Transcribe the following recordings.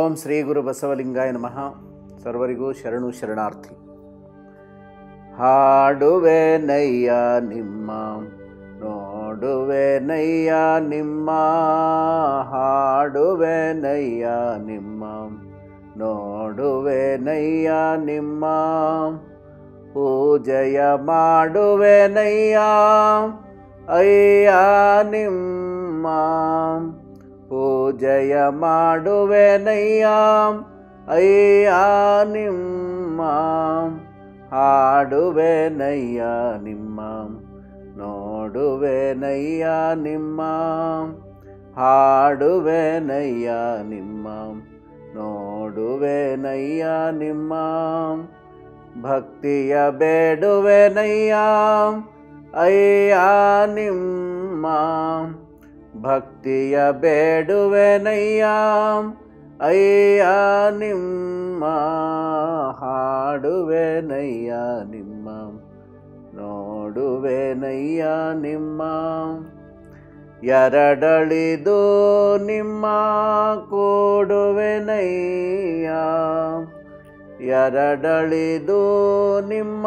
ಓಂ ಶ್ರೀ ಗುರು ಬಸವಲಿಂಗಾಯ ನಮಃ ಸರ್ವರಿಗೂ ಶರಣು ಶರಣಾರ್ಥಿ ಹಾಡುವೆ ನಯ್ಯ ನಿಮ್ಮ ನೋಡುವೆ ನಯ್ಯ ನಿಮ್ಮ ಹಾಡುವೆ ನಯ್ಯ ನಿಮ್ಮ ನೋಡುವೆ ನಯ್ಯ ನಿಮ್ಮ ಪೂಜೆಯ ಮಾಡುವೆ ನಯ್ಯ ಅಯ್ಯ ನಿಮ್ಮ ಪೂಜೆಯ ಮಾಡುವೆ ನಯ್ಯ ಅಯ್ಯ ನಿಮ್ಮ ಹಾಡುವೆ ನಯ್ಯ ನಿಮ್ಮ ನೋಡುವೆ ನಯ್ಯ ನಿಮ್ಮ ಹಾಡುವೆ ನಯ್ಯ ನಿಮ್ಮ ನೋಡುವೆ ನಯ್ಯ ನಿಮ್ಮ ಭಕ್ತಿಯ ಬೇಡುವೆ ನಯ್ಯ ಅಯ್ಯ ನಿಮ್ಮ ಭಕ್ತಿಯ ಬೇಡುವೆ ನಯ್ಯ ಅಯ್ಯ ನಿಮ್ಮ ಹಾಡುವೆ ನಯ್ಯ ನಿಮ್ಮ ನೋಡುವೆ ನಯ್ಯ ನಿಮ್ಮ ಎರಡಳಿದು ನಿಮ್ಮ ಕೂಡುವೆ ನಯ್ಯ ಎರಡಳಿದು ನಿಮ್ಮ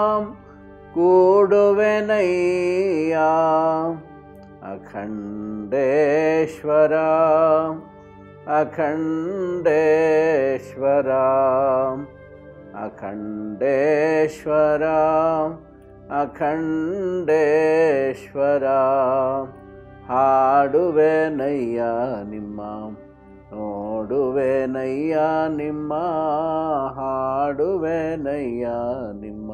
ಕೂಡುವೆ ನಯ್ಯ ಅಖಂಡೇಶ್ವರ ಅಖಂಡೇಶ್ವರ ಅಖಂಡೇಶ್ವರ ಅಖಂಡೇಶ್ವರ ಹಾಡುವೆ ನಯ್ಯ ನಿಮ್ಮ ನೋಡುವೆ ನಯ್ಯ ನಿಮ್ಮ ಹಾಡುವೆ ನಯ್ಯ ನಿಮ್ಮ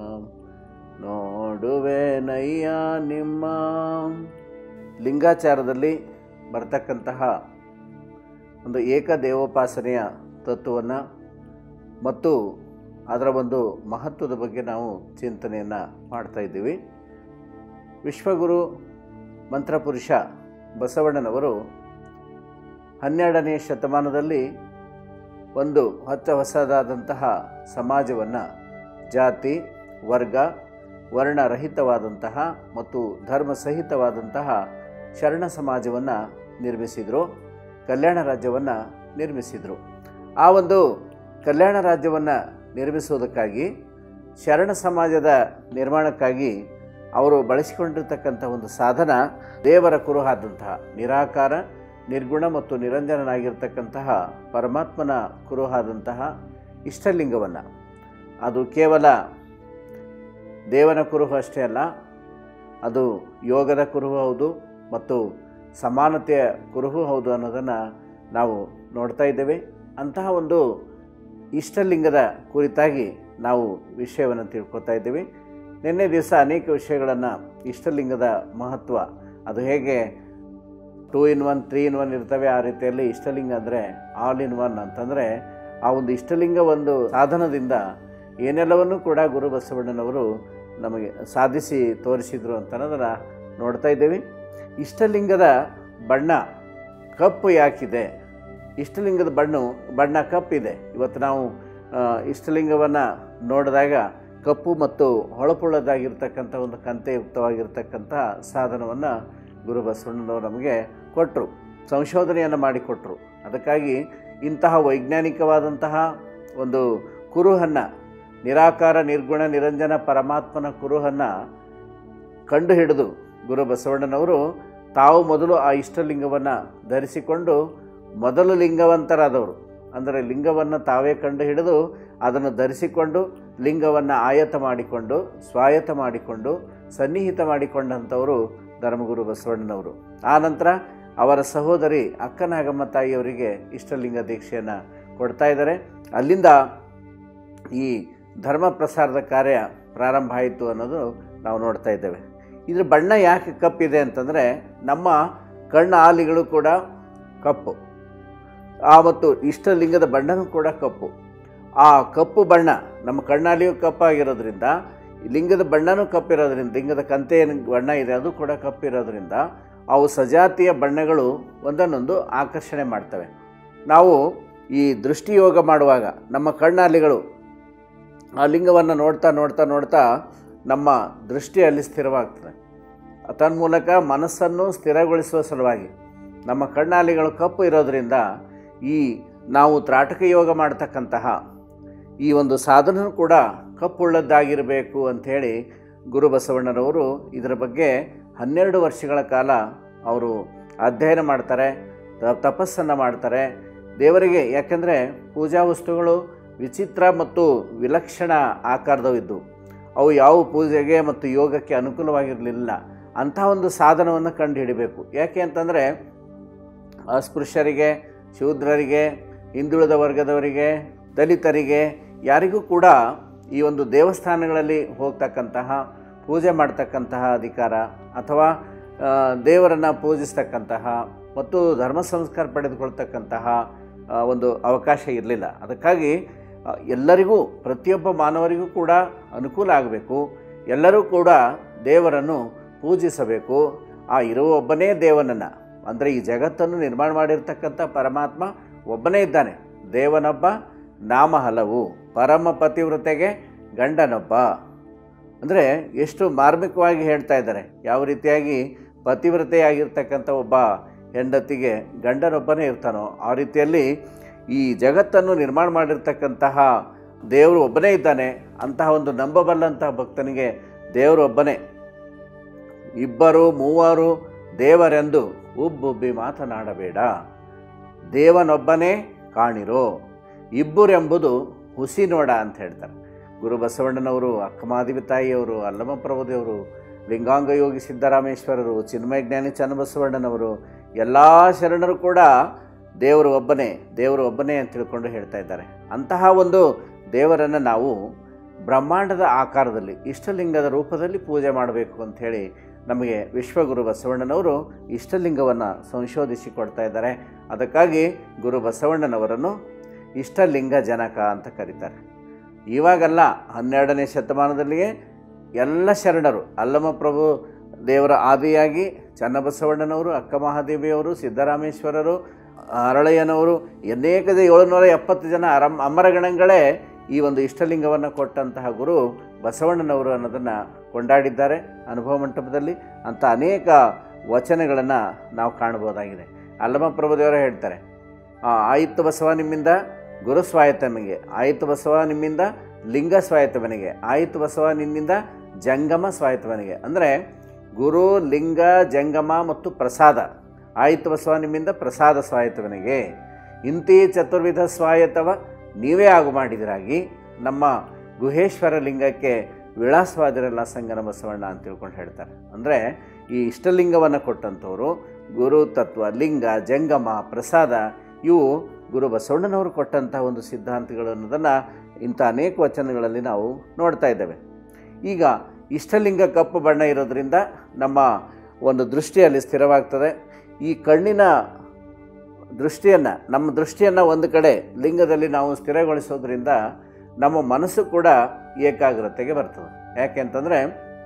ನೋಡುವೆ ನಯ್ಯ ನಿಮ್ಮ ಲಿಂಗಾಚಾರದಲ್ಲಿ ಬರ್ತಕ್ಕಂತಹ ಒಂದು ಏಕದೇವೋಪಾಸನೆಯ ತತ್ವವನ್ನು ಮತ್ತು ಅದರ ಒಂದು ಮಹತ್ವದ ಬಗ್ಗೆ ನಾವು ಚಿಂತನೆಯನ್ನು ಮಾಡ್ತಾ ಇದ್ದೀವಿ ವಿಶ್ವಗುರು ಮಂತ್ರಪುರುಷ ಬಸವಣ್ಣನವರು ಹನ್ನೆರಡನೇ ಶತಮಾನದಲ್ಲಿ ಒಂದು ಹೊಚ್ಚ ಹೊಸದಾದಂತಹ ಸಮಾಜವನ್ನು ಜಾತಿ ವರ್ಗ ವರ್ಣರಹಿತವಾದಂತಹ ಮತ್ತು ಧರ್ಮ ಸಹಿತವಾದಂತಹ ಶರಣ ಸಮಾಜವನ್ನು ನಿರ್ಮಿಸಿದರು ಕಲ್ಯಾಣ ರಾಜ್ಯವನ್ನು ನಿರ್ಮಿಸಿದರು ಆ ಒಂದು ಕಲ್ಯಾಣ ರಾಜ್ಯವನ್ನು ನಿರ್ಮಿಸುವುದಕ್ಕಾಗಿ ಶರಣ ಸಮಾಜದ ನಿರ್ಮಾಣಕ್ಕಾಗಿ ಅವರು ಬಳಸಿಕೊಂಡಿರ್ತಕ್ಕಂಥ ಒಂದು ಸಾಧನ ದೇವರ ಕುರುಹಾದಂತಹ ನಿರಾಕಾರ ನಿರ್ಗುಣ ಮತ್ತು ನಿರಂಜನನಾಗಿರ್ತಕ್ಕಂತಹ ಪರಮಾತ್ಮನ ಕುರುಹಾದಂತಹ ಇಷ್ಟಲಿಂಗವನ್ನು ಅದು ಕೇವಲ ದೇವನ ಕುರುಹು ಅಷ್ಟೇ ಅಲ್ಲ ಅದು ಯೋಗದ ಕುರುಹು ಹೌದು ಮತ್ತು ಸಮಾನತೆಯ ಕುರುಹು ಹೌದು ಅನ್ನೋದನ್ನು ನಾವು ನೋಡ್ತಾ ಇದ್ದೇವೆ ಅಂತಹ ಒಂದು ಇಷ್ಟಲಿಂಗದ ಕುರಿತಾಗಿ ನಾವು ವಿಷಯವನ್ನು ತಿಳ್ಕೊತಾ ಇದ್ದೀವಿ ನಿನ್ನೆ ದಿವಸ ಅನೇಕ ವಿಷಯಗಳನ್ನು ಇಷ್ಟಲಿಂಗದ ಮಹತ್ವ ಅದು ಹೇಗೆ two in one three in one ಇರ್ತವೆ ಆ ರೀತಿಯಲ್ಲಿ ಇಷ್ಟಲಿಂಗ ಅಂದರೆ ಆಲ್ ಇನ್ ಒನ್ ಅಂತಂದರೆ ಆ ಒಂದು ಇಷ್ಟಲಿಂಗ ಒಂದು ಸಾಧನದಿಂದ ಏನೆಲ್ಲವನ್ನೂ ಕೂಡ ಗುರು ಬಸವಣ್ಣನವರು ನಮಗೆ ಸಾಧಿಸಿ ತೋರಿಸಿದರು ಅಂತ ಅನ್ನೋದನ್ನು ನೋಡ್ತಾ ಇದ್ದೇವೆ ಇಷ್ಟಲಿಂಗದ ಬಣ್ಣ ಕಪ್ಪು ಯಾಕಿದೆ ಇಷ್ಟಲಿಂಗದ ಬಣ್ಣ ಬಣ್ಣ ಕಪ್ಪಿದೆ ಇವತ್ತು ನಾವು ಇಷ್ಟಲಿಂಗವನ್ನು ನೋಡಿದಾಗ ಕಪ್ಪು ಮತ್ತು ಹೊಳಪುಳ್ಳದಾಗಿರ್ತಕ್ಕಂಥ ಒಂದು ಕಂತೆಯುಕ್ತವಾಗಿರ್ತಕ್ಕಂಥ ಸಾಧನವನ್ನು ಗುರು ಬಸವಣ್ಣನವರು ನಮಗೆ ಕೊಟ್ಟರು ಸಂಶೋಧನೆಯನ್ನು ಮಾಡಿಕೊಟ್ರು ಅದಕ್ಕಾಗಿ ಇಂತಹ ವೈಜ್ಞಾನಿಕವಾದಂತಹ ಒಂದು ಕುರುಹನ್ನು ನಿರಾಕಾರ ನಿರ್ಗುಣ ನಿರಂಜನ ಪರಮಾತ್ಮನ ಕುರುಹನ್ನು ಕಂಡು ಹಿಡಿದು ಗುರು ಬಸವಣ್ಣನವರು ತಾವು ಮೊದಲು ಆ ಇಷ್ಟಲಿಂಗವನ್ನು ಧರಿಸಿಕೊಂಡು ಮೊದಲು ಲಿಂಗವಂತರಾದವರು ಅಂದರೆ ಲಿಂಗವನ್ನು ತಾವೇ ಕಂಡು ಹಿಡಿದು ಅದನ್ನು ಧರಿಸಿಕೊಂಡು ಲಿಂಗವನ್ನು ಆಯತ ಮಾಡಿಕೊಂಡು ಸ್ವಾಯತ್ತ ಮಾಡಿಕೊಂಡು ಸನ್ನಿಹಿತ ಮಾಡಿಕೊಂಡಂಥವರು ಧರ್ಮಗುರು ಬಸವಣ್ಣನವರು ಆನಂತರ ಅವರ ಸಹೋದರಿ ಅಕ್ಕನಾಗಮ್ಮ ತಾಯಿಯವರಿಗೆ ಇಷ್ಟಲಿಂಗ ದೀಕ್ಷೆಯನ್ನು ಕೊಡ್ತಾ ಇದ್ದಾರೆ ಅಲ್ಲಿಂದ ಈ ಧರ್ಮ ಪ್ರಸಾರದ ಕಾರ್ಯ ಪ್ರಾರಂಭ ಆಯಿತು ಅನ್ನೋದು ನಾವು ನೋಡ್ತಾ ಇದ್ದೇವೆ ಇದ್ರ ಬಣ್ಣ ಯಾಕೆ ಕಪ್ಪಿದೆ ಅಂತಂದರೆ ನಮ್ಮ ಕಣ್ಣು ಆಲಿಗಳು ಕೂಡ ಕಪ್ಪು ಆ ಮತ್ತು ಇಷ್ಟಲಿಂಗದ ಬಣ್ಣನೂ ಕೂಡ ಕಪ್ಪು ಆ ಕಪ್ಪು ಬಣ್ಣ ನಮ್ಮ ಕಣ್ಣಾಲಿಯೂ ಕಪ್ಪಾಗಿರೋದ್ರಿಂದ ಲಿಂಗದ ಬಣ್ಣನೂ ಕಪ್ಪಿರೋದ್ರಿಂದ ಲಿಂಗದ ಕಂತೆ ಏನು ಬಣ್ಣ ಇದೆ ಅದು ಕೂಡ ಕಪ್ಪಿರೋದ್ರಿಂದ ಅವು ಸಜಾತಿಯ ಬಣ್ಣಗಳು ಒಂದನ್ನೊಂದು ಆಕರ್ಷಣೆ ಮಾಡ್ತವೆ ನಾವು ಈ ದೃಷ್ಟಿಯೋಗ ಮಾಡುವಾಗ ನಮ್ಮ ಕಣ್ಣಾಲಿಗಳು ಆ ಲಿಂಗವನ್ನು ನೋಡ್ತಾ ನೋಡ್ತಾ ನೋಡ್ತಾ ನಮ್ಮ ದೃಷ್ಟಿ ಅಲ್ಲಿ ಸ್ಥಿರವಾಗ್ತದೆ ತನ್ಮೂಲಕ ಮನಸ್ಸನ್ನು ಸ್ಥಿರಗೊಳಿಸುವ ಸಲುವಾಗಿ ನಮ್ಮ ಕಣ್ಣಾಲಿಗಳು ಕಪ್ಪು ಇರೋದರಿಂದ ಈ ನಾವು ತ್ರಾಟಕ ಯೋಗ ಮಾಡ್ತಕ್ಕಂತಹ ಈ ಒಂದು ಸಾಧನ ಕೂಡ ಕಪ್ಪುಳ್ಳದ್ದಾಗಿರಬೇಕು ಅಂಥೇಳಿ ಗುರು ಬಸವಣ್ಣನವರು ಇದರ ಬಗ್ಗೆ ಹನ್ನೆರಡು ವರ್ಷಗಳ ಕಾಲ ಅವರು ಅಧ್ಯಯನ ಮಾಡ್ತಾರೆ ತ- ತಪಸ್ಸನ್ನು ಮಾಡ್ತಾರೆ ದೇವರಿಗೆ ಯಾಕೆಂದರೆ ಪೂಜಾ ವಸ್ತುಗಳು ವಿಚಿತ್ರ ಮತ್ತು ವಿಲಕ್ಷಣ ಆಕಾರದವಿದ್ದು ಅವು ಯಾವ ಪೂಜೆಗೆ ಮತ್ತು ಯೋಗಕ್ಕೆ ಅನುಕೂಲವಾಗಿರಲಿಲ್ಲ ಅಂಥ ಒಂದು ಸಾಧನವನ್ನು ಕಂಡು ಹಿಡಿಬೇಕು ಯಾಕೆ ಅಂತಂದರೆ ಅಸ್ಪೃಶ್ಯರಿಗೆ ಶೂದ್ರರಿಗೆ ಹಿಂದುಳಿದ ವರ್ಗದವರಿಗೆ ದಲಿತರಿಗೆ ಯಾರಿಗೂ ಕೂಡ ಈ ಒಂದು ದೇವಸ್ಥಾನಗಳಲ್ಲಿ ಹೋಗ್ತಕ್ಕಂತಹ ಪೂಜೆ ಮಾಡ್ತಕ್ಕಂತಹ ಅಧಿಕಾರ ಅಥವಾ ಆ, ದೇವರನ್ನು ಪೂಜಿಸ್ತಕ್ಕಂತಹ ಮತ್ತು ಧರ್ಮ ಸಂಸ್ಕಾರ ಪಡೆದುಕೊಳ್ತಕ್ಕಂತಹ ಆ, ಒಂದು ಅವಕಾಶ ಇರಲಿಲ್ಲ ಅದಕ್ಕಾಗಿ ಆ, ಎಲ್ಲರಿಗೂ ಪ್ರತಿಯೊಬ್ಬ ಮಾನವರಿಗೂ ಕೂಡ ಅನುಕೂಲ ಆಗಬೇಕು ಎಲ್ಲರೂ ಕೂಡ ದೇವರನ್ನು ಪೂಜಿಸಬೇಕು ಆ ಇರುವ ಒಬ್ಬನೇ ದೇವನನ್ನು ಅಂದರೆ ಈ ಜಗತ್ತನ್ನು ನಿರ್ಮಾಣ ಮಾಡಿರ್ತಕ್ಕಂಥ ಪರಮಾತ್ಮ ಒಬ್ಬನೇ ಇದ್ದಾನೆ ದೇವನೊಬ್ಬ ನಾಮ ಹಲವು ಪರಮ ಪತಿವ್ರತೆಗೆ ಗಂಡನೊಬ್ಬ ಅಂದರೆ ಎಷ್ಟು ಮಾರ್ಮಿಕವಾಗಿ ಹೇಳ್ತಾ ಇದ್ದಾರೆ ಯಾವ ರೀತಿಯಾಗಿ ಪತಿವ್ರತೆಯಾಗಿರ್ತಕ್ಕಂಥ ಒಬ್ಬ ಹೆಂಡತಿಗೆ ಗಂಡನೊಬ್ಬನೇ ಇರ್ತಾನೋ ಆ ರೀತಿಯಲ್ಲಿ ಈ ಜಗತ್ತನ್ನು ನಿರ್ಮಾಣ ಮಾಡಿರ್ತಕ್ಕಂತಹ ದೇವರು ಒಬ್ಬನೇ ಇದ್ದಾನೆ ಅಂತಹ ಒಂದು ನಂಬಬಲ್ಲಂತಹ ಭಕ್ತನಿಗೆ ದೇವರು ಒಬ್ಬನೇ ಇಬ್ಬರು ಮೂವರು ದೇವರೆಂದು ಉಬ್ಬುಬ್ಬಿ ಮಾತನಾಡಬೇಡ ದೇವನೊಬ್ಬನೇ ಕಾಣಿರೋ ಇಬ್ಬರೆಂಬುದು ಹುಸಿ ನೋಡ ಅಂತ ಹೇಳ್ತಾರೆ ಗುರು ಬಸವಣ್ಣನವರು ಅಕ್ಕಮಾದಿವಿ ತಾಯಿಯವರು ಅಲ್ಲಮ ಪ್ರಭುದೇವರು ಲಿಂಗಾಂಗ ಯೋಗಿ ಸಿದ್ದರಾಮೇಶ್ವರರು ಚಿನ್ಮಯ ಜ್ಞಾನಿ ಚನ್ನಬಸವಣ್ಣನವರು ಎಲ್ಲ ಶರಣರು ಕೂಡ ದೇವರು ಒಬ್ಬನೇ ದೇವರು ಒಬ್ಬನೇ ಅಂತ ತಿಳ್ಕೊಂಡು ಹೇಳ್ತಾ ಇದ್ದಾರೆ ಅಂತಹ ಒಂದು ದೇವರನ್ನು ನಾವು ಬ್ರಹ್ಮಾಂಡದ ಆಕಾರದಲ್ಲಿ ಇಷ್ಟಲಿಂಗದ ರೂಪದಲ್ಲಿ ಪೂಜೆ ಮಾಡಬೇಕು ಅಂಥೇಳಿ ನಮಗೆ ವಿಶ್ವಗುರು ಬಸವಣ್ಣನವರು ಇಷ್ಟಲಿಂಗವನ್ನು ಸಂಶೋಧಿಸಿ ಕೊಡ್ತಾ ಇದ್ದಾರೆ ಅದಕ್ಕಾಗಿ ಗುರು ಬಸವಣ್ಣನವರನ್ನು ಇಷ್ಟಲಿಂಗ ಜನಕ ಅಂತ ಕರೀತಾರೆ ಇವಾಗಲ್ಲ ಹನ್ನೆರಡನೇ ಶತಮಾನದಲ್ಲಿಯೇ ಎಲ್ಲ ಶರಣರು ಅಲ್ಲಮ ಪ್ರಭು ದೇವರ ಆದಿಯಾಗಿ ಚನ್ನಬಸವಣ್ಣನವರು ಅಕ್ಕ ಮಹಾದೇವಿಯವರು ಸಿದ್ದರಾಮೇಶ್ವರರು ಅರಳಯ್ಯನವರು ಅನೇಕ ಏಳುನೂರ ಎಪ್ಪತ್ತು ಜನ ಅರಮ್ ಅಮರಗಣಗಳೇ ಈ ಒಂದು ಇಷ್ಟಲಿಂಗವನ್ನು ಕೊಟ್ಟಂತಹ ಗುರು ಬಸವಣ್ಣನವರು ಅನ್ನೋದನ್ನು ಕೊಂಡಾಡಿದ್ದಾರೆ ಅನುಭವ ಮಂಟಪದಲ್ಲಿ ಅಂಥ ಅನೇಕ ವಚನಗಳನ್ನು ನಾವು ಕಾಣ್ಬೋದಾಗಿದೆ ಅಲ್ಲಮ ಪ್ರಭುದೇವರು ಹೇಳ್ತಾರೆ ಆ, ಆಯಿತು ಬಸವ ನಿಮ್ಮಿಂದ ಗುರು ಸ್ವಾಯತ್ತನಿಗೆ ಆಯಿತು ಬಸವ ನಿಮ್ಮಿಂದ ಲಿಂಗ ಸ್ವಾಯತ್ತವನಿಗೆ ಆಯಿತು ಬಸವ ನಿನ್ನಿಂದ ಜಂಗಮ ಸ್ವಾಯತ್ತವನಿಗೆ ಅಂದರೆ ಗುರು ಲಿಂಗ ಜಂಗಮ ಮತ್ತು ಪ್ರಸಾದ ಆಯಿತು ಬಸವ ನಿಮ್ಮಿಂದ ಪ್ರಸಾದ ಸ್ವಾಯತ್ತವನಿಗೆ ಇಂತಿ ಚತುರ್ವಿಧ ಸ್ವಾಯತ್ತವ ನೀವೇ ಆಗು ಮಾಡಿದಿರಾಗಿ ನಮ್ಮ ಗುಹೇಶ್ವರ ಲಿಂಗಕ್ಕೆ ವಿಳಾಸವಾದಿರಲ್ಲ ಸಂಗನ ಬಸವಣ್ಣ ಅಂತ ತಿಳ್ಕೊಂಡು ಹೇಳ್ತಾರೆ ಅಂದರೆ ಈ ಇಷ್ಟಲಿಂಗವನ್ನು ಕೊಟ್ಟಂಥವರು ಗುರು ತತ್ವ ಲಿಂಗ ಜಂಗಮ ಪ್ರಸಾದ ಇವು ಗುರು ಬಸವಣ್ಣನವರು ಕೊಟ್ಟಂತಹ ಒಂದು ಸಿದ್ಧಾಂತಗಳು ಅನ್ನೋದನ್ನು ಇಂಥ ಅನೇಕ ವಚನಗಳಲ್ಲಿ ನಾವು ನೋಡ್ತಾ ಇದ್ದೇವೆ ಈಗ ಇಷ್ಟಲಿಂಗ ಕಪ್ಪು ಬಣ್ಣ ಇರೋದ್ರಿಂದ ನಮ್ಮ ಒಂದು ದೃಷ್ಟಿಯಲ್ಲಿ ಸ್ಥಿರವಾಗ್ತದೆ ಈ ಕಣ್ಣಿನ ದೃಷ್ಟಿಯನ್ನು ನಮ್ಮ ದೃಷ್ಟಿಯನ್ನು ಒಂದು ಕಡೆ ಲಿಂಗದಲ್ಲಿ ನಾವು ಸ್ಥಿರಗೊಳಿಸೋದ್ರಿಂದ ನಮ್ಮ ಮನಸ್ಸು ಕೂಡ ಏಕಾಗ್ರತೆಗೆ ಬರ್ತದೆ ಯಾಕೆ ಅಂತಂದರೆ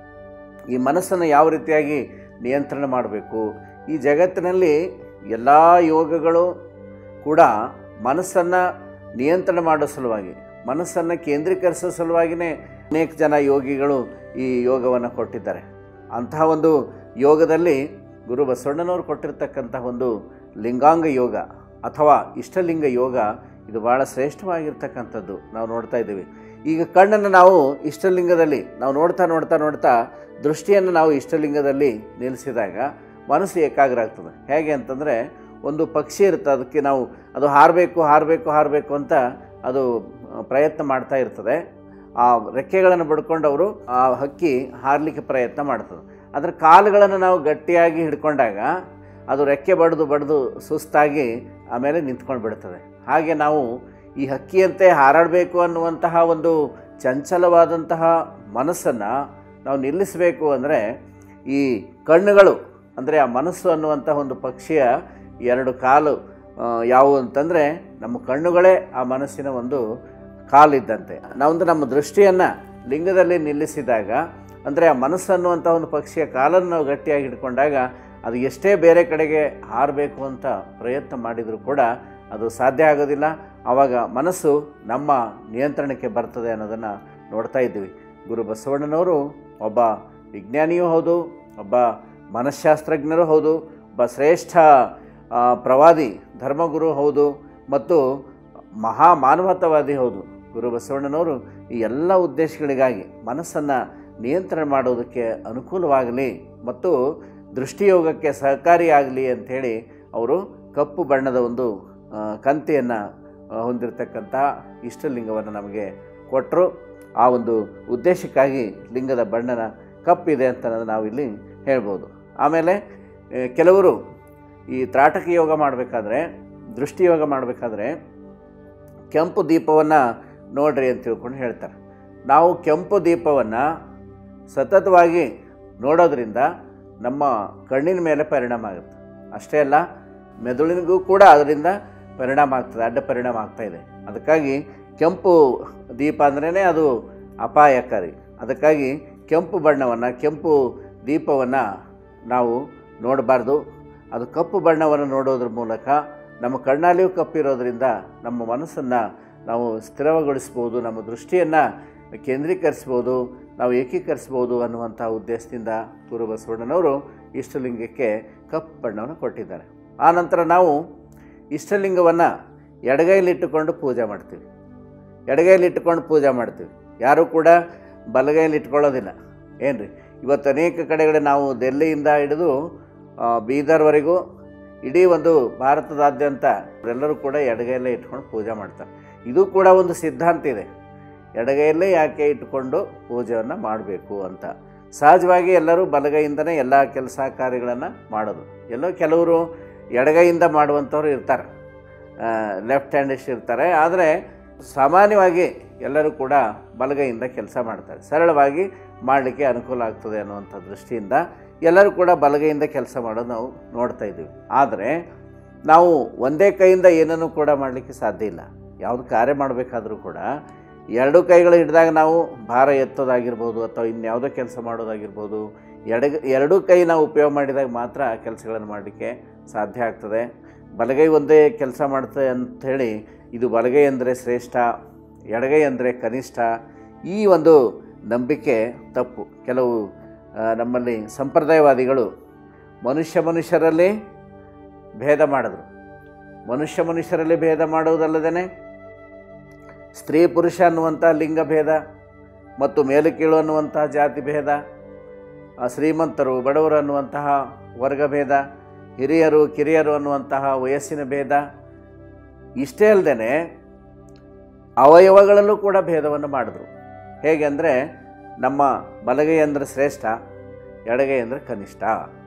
ಈ ಮನಸ್ಸನ್ನು ಯಾವ ರೀತಿಯಾಗಿ ನಿಯಂತ್ರಣ ಮಾಡಬೇಕು ಈ ಜಗತ್ತಿನಲ್ಲಿ ಎಲ್ಲ ಯೋಗಗಳು ಕೂಡ ಮನಸ್ಸನ್ನು ನಿಯಂತ್ರಣ ಮಾಡೋ ಸಲುವಾಗಿ ಮನಸ್ಸನ್ನು ಕೇಂದ್ರೀಕರಿಸೋ ಸಲುವಾಗಿಯೇ ಅನೇಕ ಜನ ಯೋಗಿಗಳು ಈ ಯೋಗವನ್ನು ಕೊಟ್ಟಿದ್ದಾರೆ ಅಂತಹ ಒಂದು ಯೋಗದಲ್ಲಿ ಗುರು ಬಸವಣ್ಣನವರು ಕೊಟ್ಟಿರ್ತಕ್ಕಂಥ ಒಂದು ಲಿಂಗಾಂಗ ಯೋಗ ಅಥವಾ ಇಷ್ಟಲಿಂಗ ಯೋಗ ಇದು ಭಾಳ ಶ್ರೇಷ್ಠವಾಗಿರ್ತಕ್ಕಂಥದ್ದು ನಾವು ನೋಡ್ತಾ ಇದ್ದೀವಿ ಈಗ ಕಣ್ಣನ್ನು ನಾವು ಇಷ್ಟಲಿಂಗದಲ್ಲಿ ನಾವು ನೋಡ್ತಾ ನೋಡ್ತಾ ನೋಡ್ತಾ ದೃಷ್ಟಿಯನ್ನು ನಾವು ಇಷ್ಟಲಿಂಗದಲ್ಲಿ ನಿಲ್ಲಿಸಿದಾಗ ಮನಸ್ಸು ಏಕಾಗ್ರ ಆಗ್ತದೆ ಹೇಗೆ ಅಂತಂದರೆ ಒಂದು ಪಕ್ಷಿ ಇರುತ್ತೆ ಅದಕ್ಕೆ ನಾವು ಅದು ಹಾರಬೇಕು ಹಾರಬೇಕು ಹಾರಬೇಕು ಅಂತ ಅದು ಆ, ಪ್ರಯತ್ನ ಮಾಡ್ತಾ ಇರ್ತದೆ ಆ ರೆಕ್ಕೆಗಳನ್ನು ಬಡ್ಕೊಂಡು ಅವರು ಆ ಹಕ್ಕಿ ಹಾರಲಿಕ್ಕೆ ಪ್ರಯತ್ನ ಮಾಡ್ತದೆ ಅದರ ಕಾಲುಗಳನ್ನು ನಾವು ಗಟ್ಟಿಯಾಗಿ ಹಿಡ್ಕೊಂಡಾಗ ಅದು ರೆಕ್ಕೆ ಬಡ್ದು ಬಡ್ದು ಸುಸ್ತಾಗಿ ಆಮೇಲೆ ನಿಂತ್ಕೊಂಡು ಬಿಡ್ತದೆ ಹಾಗೆ ನಾವು ಈ ಹಕ್ಕಿಯಂತೆ ಹಾರಾಡಬೇಕು ಅನ್ನುವಂತಹ ಒಂದು ಚಂಚಲವಾದಂತಹ ಮನಸ್ಸನ್ನು ನಾವು ನಿಲ್ಲಿಸಬೇಕು ಅಂದರೆ ಈ ಕಣ್ಣುಗಳು ಅಂದರೆ ಆ ಮನಸ್ಸು ಅನ್ನುವಂಥ ಒಂದು ಪಕ್ಷಿಯ ಎರಡು ಕಾಲು ಆ, ಯಾವುವು ಅಂತಂದರೆ ನಮ್ಮ ಕಣ್ಣುಗಳೇ ಆ ಮನಸ್ಸಿನ ಒಂದು ಕಾಲಿದ್ದಂತೆ ನಾವೊಂದು ನಮ್ಮ ದೃಷ್ಟಿಯನ್ನು ಲಿಂಗದಲ್ಲಿ ನಿಲ್ಲಿಸಿದಾಗ ಅಂದರೆ ಆ ಮನಸ್ಸು ಅನ್ನುವಂಥ ಒಂದು ಪಕ್ಷಿಯ ಕಾಲನ್ನು ನಾವು ಗಟ್ಟಿಯಾಗಿ ಹಿಡ್ಕೊಂಡಾಗ ಅದು ಎಷ್ಟೇ ಬೇರೆ ಕಡೆಗೆ ಹಾರಬೇಕು ಅಂತ ಪ್ರಯತ್ನ ಮಾಡಿದರೂ ಕೂಡ ಅದು ಸಾಧ್ಯ ಆಗೋದಿಲ್ಲ ಆವಾಗ ಮನಸ್ಸು ನಮ್ಮ ನಿಯಂತ್ರಣಕ್ಕೆ ಬರ್ತದೆ ಅನ್ನೋದನ್ನು ನೋಡ್ತಾ ಇದ್ದೀವಿ ಗುರು ಬಸವಣ್ಣನವರು ಒಬ್ಬ ವಿಜ್ಞಾನಿಯೂ ಹೌದು ಒಬ್ಬ ಮನಃಶಾಸ್ತ್ರಜ್ಞರೂ ಹೌದು ಒಬ್ಬ ಶ್ರೇಷ್ಠ ಆ, ಪ್ರವಾದಿ ಧರ್ಮಗುರು ಹೌದು ಮತ್ತು ಮಹಾ ಮಾನವತಾವಾದಿ ಹೌದು ಗುರು ಬಸವಣ್ಣನವರು ಈ ಎಲ್ಲ ಉದ್ದೇಶಗಳಿಗಾಗಿ ಮನಸ್ಸನ್ನು ನಿಯಂತ್ರಣ ಮಾಡೋದಕ್ಕೆ ಅನುಕೂಲವಾಗಲಿ ಮತ್ತು ದೃಷ್ಟಿಯೋಗಕ್ಕೆ ಸಹಕಾರಿಯಾಗಲಿ ಅಂಥೇಳಿ ಅವರು ಕಪ್ಪು ಬಣ್ಣದ ಒಂದು ಕಂತೆಯನ್ನು ಹೊಂದಿರತಕ್ಕಂಥ ಇಷ್ಟಲಿಂಗವನ್ನು ನಮಗೆ ಕೊಟ್ಟರು ಆ ಒಂದು ಉದ್ದೇಶಕ್ಕಾಗಿ ಲಿಂಗದ ಬಣ್ಣನ ಕಪ್ಪಿದೆ ಅಂತ ನಾವಿಲ್ಲಿ ಹೇಳ್ಬೋದು ಆಮೇಲೆ ಆ, ಕೆಲವರು ಈ ತ್ರಾಟಕ ಯೋಗ ಮಾಡಬೇಕಾದ್ರೆ ದೃಷ್ಟಿಯೋಗ ಮಾಡಬೇಕಾದ್ರೆ ಕೆಂಪು ದೀಪವನ್ನು ನೋಡ್ರಿ ಅಂತ ತಿಳ್ಕೊಂಡು ಹೇಳ್ತಾರೆ ನಾವು ಕೆಂಪು ದೀಪವನ್ನು ಸತತವಾಗಿ ನೋಡೋದ್ರಿಂದ ನಮ್ಮ ಕಣ್ಣಿನ ಮೇಲೆ ಪರಿಣಾಮ ಆಗುತ್ತೆ ಅಷ್ಟೇ ಅಲ್ಲ ಮೆದುಳಿನಿಗೂ ಕೂಡ ಅದರಿಂದ ಪರಿಣಾಮ ಆಗ್ತದೆ ಅಡ್ಡ ಪರಿಣಾಮ ಆಗ್ತಾ ಇದೆ ಅದಕ್ಕಾಗಿ ಕೆಂಪು ದೀಪ ಅಂದ್ರೇ ಅದು ಅಪಾಯಕಾರಿ ಅದಕ್ಕಾಗಿ ಕೆಂಪು ಬಣ್ಣವನ್ನು ಕೆಂಪು ದೀಪವನ್ನು ನಾವು ನೋಡಬಾರ್ದು ಅದು ಕಪ್ಪು ಬಣ್ಣವನ್ನು ನೋಡೋದ್ರ ಮೂಲಕ ನಮ್ಮ ಕಣ್ಣಲ್ಲಿಯೂ ಕಪ್ಪಿರೋದ್ರಿಂದ ನಮ್ಮ ಮನಸ್ಸನ್ನು ನಾವು ಸ್ಥಿರಗೊಳಿಸ್ಬೋದು ನಮ್ಮ ದೃಷ್ಟಿಯನ್ನು ಕೇಂದ್ರೀಕರಿಸ್ಬೋದು ನಾವು ಏಕೀಕರಿಸ್ಬೋದು ಅನ್ನುವಂಥ ಉದ್ದೇಶದಿಂದ ಗುರು ಬಸವಣ್ಣನವರು ಇಷ್ಟಲಿಂಗಕ್ಕೆ ಕಪ್ಪು ಬಣ್ಣವನ್ನು ಕೊಟ್ಟಿದ್ದಾರೆ ಆನಂತರ ನಾವು ಇಷ್ಟಲಿಂಗವನ್ನು ಎಡಗೈಲಿಟ್ಟುಕೊಂಡು ಪೂಜೆ ಮಾಡ್ತೀವಿ ಎಡಗೈಲಿಟ್ಟುಕೊಂಡು ಪೂಜೆ ಮಾಡ್ತೀವಿ ಯಾರೂ ಕೂಡ ಬಲಗೈಲಿ ಇಟ್ಕೊಳ್ಳೋದಿಲ್ಲ ಏನು ರೀ ಇವತ್ತು ಅನೇಕ ಕಡೆಗಡೆ ನಾವು ದೆಲ್ಲಿಯಿಂದ ಹಿಡಿದು ಆ, ಬೀದರ್ವರೆಗೂ ಇಡೀ ಒಂದು ಭಾರತದಾದ್ಯಂತ ಎಲ್ಲರೂ ಕೂಡ ಎಡಗೈಯಲ್ಲೇ ಇಟ್ಕೊಂಡು ಪೂಜೆ ಮಾಡ್ತಾರೆ ಇದು ಕೂಡ ಒಂದು ಸಿದ್ಧಾಂತ ಇದೆ ಎಡಗೈಯಲ್ಲೇ ಯಾಕೆ ಇಟ್ಕೊಂಡು ಪೂಜೆಯನ್ನು ಮಾಡಬೇಕು ಅಂತ ಸಹಜವಾಗಿ ಎಲ್ಲರೂ ಬಲಗೈಯಿಂದನೇ ಎಲ್ಲ ಕೆಲಸ ಕಾರ್ಯಗಳನ್ನು ಮಾಡೋದು ಎಲ್ಲೋ ಕೆಲವರು ಎಡಗೈಯಿಂದ ಮಾಡುವಂಥವ್ರು ಇರ್ತಾರೆ ಲೆಫ್ಟ್ ಹ್ಯಾಂಡಿಸ್ಟ್ ಇರ್ತಾರೆ ಆದರೆ ಸಾಮಾನ್ಯವಾಗಿ ಎಲ್ಲರೂ ಕೂಡ ಬಲಗೈಯಿಂದ ಕೆಲಸ ಮಾಡ್ತಾರೆ ಸರಳವಾಗಿ ಮಾಡಲಿಕ್ಕೆ ಅನುಕೂಲ ಆಗ್ತದೆ ಅನ್ನುವಂಥ ದೃಷ್ಟಿಯಿಂದ ಎಲ್ಲರೂ ಕೂಡ ಬಲಗೈಯಿಂದ ಕೆಲಸ ಮಾಡೋದು ನಾವು ನೋಡ್ತಾ ಇದ್ದೀವಿ ಆದರೆ ನಾವು ಒಂದೇ ಕೈಯಿಂದ ಏನನ್ನು ಕೂಡ ಮಾಡಲಿಕ್ಕೆ ಸಾಧ್ಯ ಇಲ್ಲ ಯಾವುದು ಕಾರ್ಯ ಮಾಡಬೇಕಾದ್ರೂ ಕೂಡ ಎರಡು ಕೈಗಳು ಹಿಡಿದಾಗ ನಾವು ಭಾರ ಎತ್ತೋದಾಗಿರ್ಬೋದು ಅಥವಾ ಇನ್ಯಾವುದೋ ಕೆಲಸ ಮಾಡೋದಾಗಿರ್ಬೋದು ಎಡಗ ಎರಡೂ ಕೈ ನಾವು ಉಪಯೋಗ ಮಾಡಿದಾಗ ಮಾತ್ರ ಕೆಲಸಗಳನ್ನು ಮಾಡಲಿಕ್ಕೆ ಸಾಧ್ಯ ಆಗ್ತದೆ ಬಲಗೈ ಒಂದೇ ಕೆಲಸ ಮಾಡ್ತದೆ ಅಂಥೇಳಿ ಇದು ಬಲಗೈ ಅಂದರೆ ಶ್ರೇಷ್ಠ ಎಡಗೈ ಅಂದರೆ ಕನಿಷ್ಠ ಈ ಒಂದು ನಂಬಿಕೆ ತಪ್ಪು ಕೆಲವು ಆ, ನಮ್ಮಲ್ಲಿ ಸಂಪ್ರದಾಯವಾದಿಗಳು ಮನುಷ್ಯ ಮನುಷ್ಯರಲ್ಲಿ ಭೇದ ಮಾಡಿದ್ರು ಮನುಷ್ಯ ಮನುಷ್ಯರಲ್ಲಿ ಭೇದ ಮಾಡುವುದಲ್ಲದೇ ಸ್ತ್ರೀ ಪುರುಷ ಅನ್ನುವಂಥ ಲಿಂಗ ಭೇದ ಮತ್ತು ಮೇಲು ಕೀಳು ಅನ್ನುವಂಥ ಜಾತಿ ಭೇದ ಆ, ಶ್ರೀಮಂತರು ಬಡವರು ಅನ್ನುವಂತಹ ವರ್ಗ ಭೇದ ಹಿರಿಯರು ಕಿರಿಯರು ಅನ್ನುವಂತಹ ವಯಸ್ಸಿನ ಭೇದ ಇಷ್ಟೇ ಅಲ್ಲದೆ ಅವಯವಗಳಲ್ಲೂ ಕೂಡ ಭೇದವನ್ನು ಮಾಡಿದ್ರು ಹೇಗೆ ಅಂದರೆ ನಮ್ಮ ಬಲಗೈ ಅಂದರೆ ಶ್ರೇಷ್ಠ ಎಡಗೈ ಅಂದರೆ ಕನಿಷ್ಠ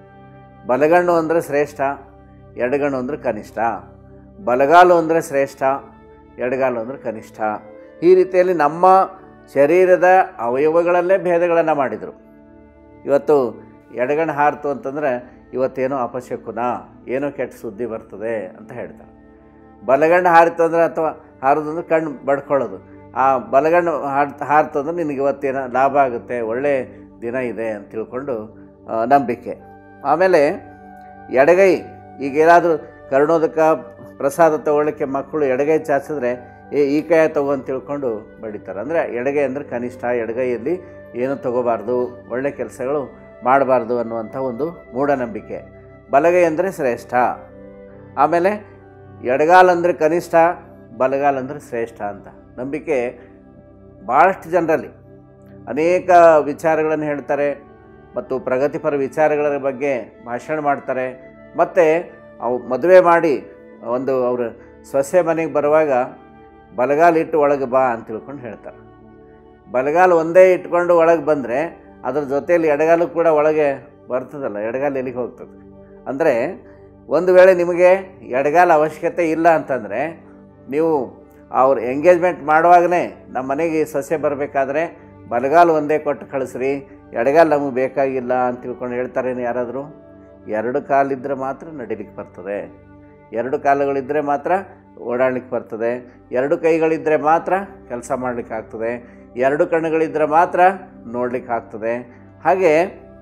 ಬಲಗಣ್ಣು ಅಂದರೆ ಶ್ರೇಷ್ಠ ಎಡಗಣ್ಣು ಅಂದರೆ ಕನಿಷ್ಠ ಬಲಗಾಲು ಅಂದರೆ ಶ್ರೇಷ್ಠ ಎಡಗಾಲು ಅಂದರೆ ಕನಿಷ್ಠ ಈ ರೀತಿಯಲ್ಲಿ ನಮ್ಮ ಶರೀರದ ಅವಯವಗಳಲ್ಲೇ ಭೇದಗಳನ್ನು ಮಾಡಿದರು ಇವತ್ತು ಎಡಗಣ್ಣು ಹಾರಿತು ಅಂತಂದರೆ ಇವತ್ತೇನೋ ಅಪಶಕುನ ಏನೋ ಕೆಟ್ಟ ಸುದ್ದಿ ಬರ್ತದೆ ಅಂತ ಹೇಳ್ತಾರೆ ಬಲಗಣ್ಣು ಹಾರಿತು ಅಂದರೆ ಅಥವಾ ಹಾರೋದು ಅಂದ್ರೆ ಕಣ್ಣು ಬಡ್ಕೊಳ್ಳೋದು ಆ ಬಲಗಣ್ಣು ಹಾರ್ ಹಾರಿತು ಅಂದ್ರೆ ನಿನಗೆ ಇವತ್ತೇನೋ ಲಾಭ ಆಗುತ್ತೆ ಒಳ್ಳೆ ದಿನ ಇದೆ ಅಂತ ತಿಳ್ಕೊಂಡು ಆ, ನಂಬಿಕೆ ಆಮೇಲೆ ಎಡಗೈ ಈಗ ಏನಾದರೂ ಕರುಣೋದಕ್ಕೆ ಪ್ರಸಾದ ತಗೊಳ್ಳಿಕ್ಕೆ ಮಕ್ಕಳು ಎಡಗೈ ಚಾಚಿದ್ರೆ ಏ ಈ ಕೈ ತಗೋ ಅಂತ ತಿಳ್ಕೊಂಡು ಬಡಿತಾರೆ ಅಂದರೆ ಎಡಗೈ ಅಂದರೆ ಕನಿಷ್ಠ ಎಡಗೈಯಲ್ಲಿ ಏನು ತಗೋಬಾರ್ದು ಒಳ್ಳೆ ಕೆಲಸಗಳು ಮಾಡಬಾರ್ದು ಅನ್ನುವಂಥ ಒಂದು ಮೂಢನಂಬಿಕೆ ಬಲಗೈ ಅಂದರೆ ಶ್ರೇಷ್ಠ ಆಮೇಲೆ ಎಡಗಾಲಂದರೆ ಕನಿಷ್ಠ ಬಲಗಾಲಂದರೆ ಶ್ರೇಷ್ಠ ಅಂತ ನಂಬಿಕೆ ಭಾಳಷ್ಟು ಜನರಲ್ಲಿ ಅನೇಕ ವಿಚಾರಗಳನ್ನು ಹೇಳ್ತಾರೆ ಮತ್ತು ಪ್ರಗತಿಪರ ವಿಚಾರಗಳ ಬಗ್ಗೆ ಭಾಷಣ ಮಾಡ್ತಾರೆ ಮತ್ತು ಅವು ಮದುವೆ ಮಾಡಿ ಒಂದು ಅವರು ಸೊಸೆ ಮನೆಗೆ ಬರುವಾಗ ಬಲಗಾಲಿಟ್ಟು ಒಳಗೆ ಬಾ ಅಂತ ತಿಳ್ಕೊಂಡು ಹೇಳ್ತಾರೆ ಬಲಗಾಲು ಒಂದೇ ಇಟ್ಕೊಂಡು ಒಳಗೆ ಬಂದರೆ ಅದ್ರ ಜೊತೆಯಲ್ಲಿ ಎಡಗಾಲು ಕೂಡ ಒಳಗೆ ಬರ್ತದಲ್ಲ ಎಡಗಾಲು ಎಲ್ಲಿಗೆ ಹೋಗ್ತದೆ ಅಂದರೆ ಒಂದು ವೇಳೆ ನಿಮಗೆ ಎಡಗಾಲ ಅವಶ್ಯಕತೆ ಇಲ್ಲ ಅಂತಂದರೆ ನೀವು ಅವ್ರ ಎಂಗೇಜ್ಮೆಂಟ್ ಮಾಡುವಾಗಲೇ ನಮ್ಮ ಮನೆಗೆ ಸೊಸೆ ಬರಬೇಕಾದ್ರೆ ಬಲಗಾಲು ಒಂದೇ ಕೊಟ್ಟು ಕಳಿಸ್ರಿ ಎಡಗಾಲು ನಮಗೆ ಬೇಕಾಗಿಲ್ಲ ಅಂತ ತಿಳ್ಕೊಂಡು ಹೇಳ್ತಾರೇನು ಯಾರಾದರೂ ಎರಡು ಕಾಲಿದ್ದರೆ ಮಾತ್ರ ನಡಿಲಿಕ್ಕೆ ಬರ್ತದೆ ಎರಡು ಕಾಲುಗಳಿದ್ದರೆ ಮಾತ್ರ ಓಡಾಡ್ಲಿಕ್ಕೆ ಬರ್ತದೆ ಎರಡು ಕೈಗಳಿದ್ದರೆ ಮಾತ್ರ ಕೆಲಸ ಮಾಡಲಿಕ್ಕೆ ಆಗ್ತದೆ ಎರಡು ಕಣ್ಣುಗಳಿದ್ದರೆ ಮಾತ್ರ ನೋಡ್ಲಿಕ್ಕೆ ಆಗ್ತದೆ ಹಾಗೆ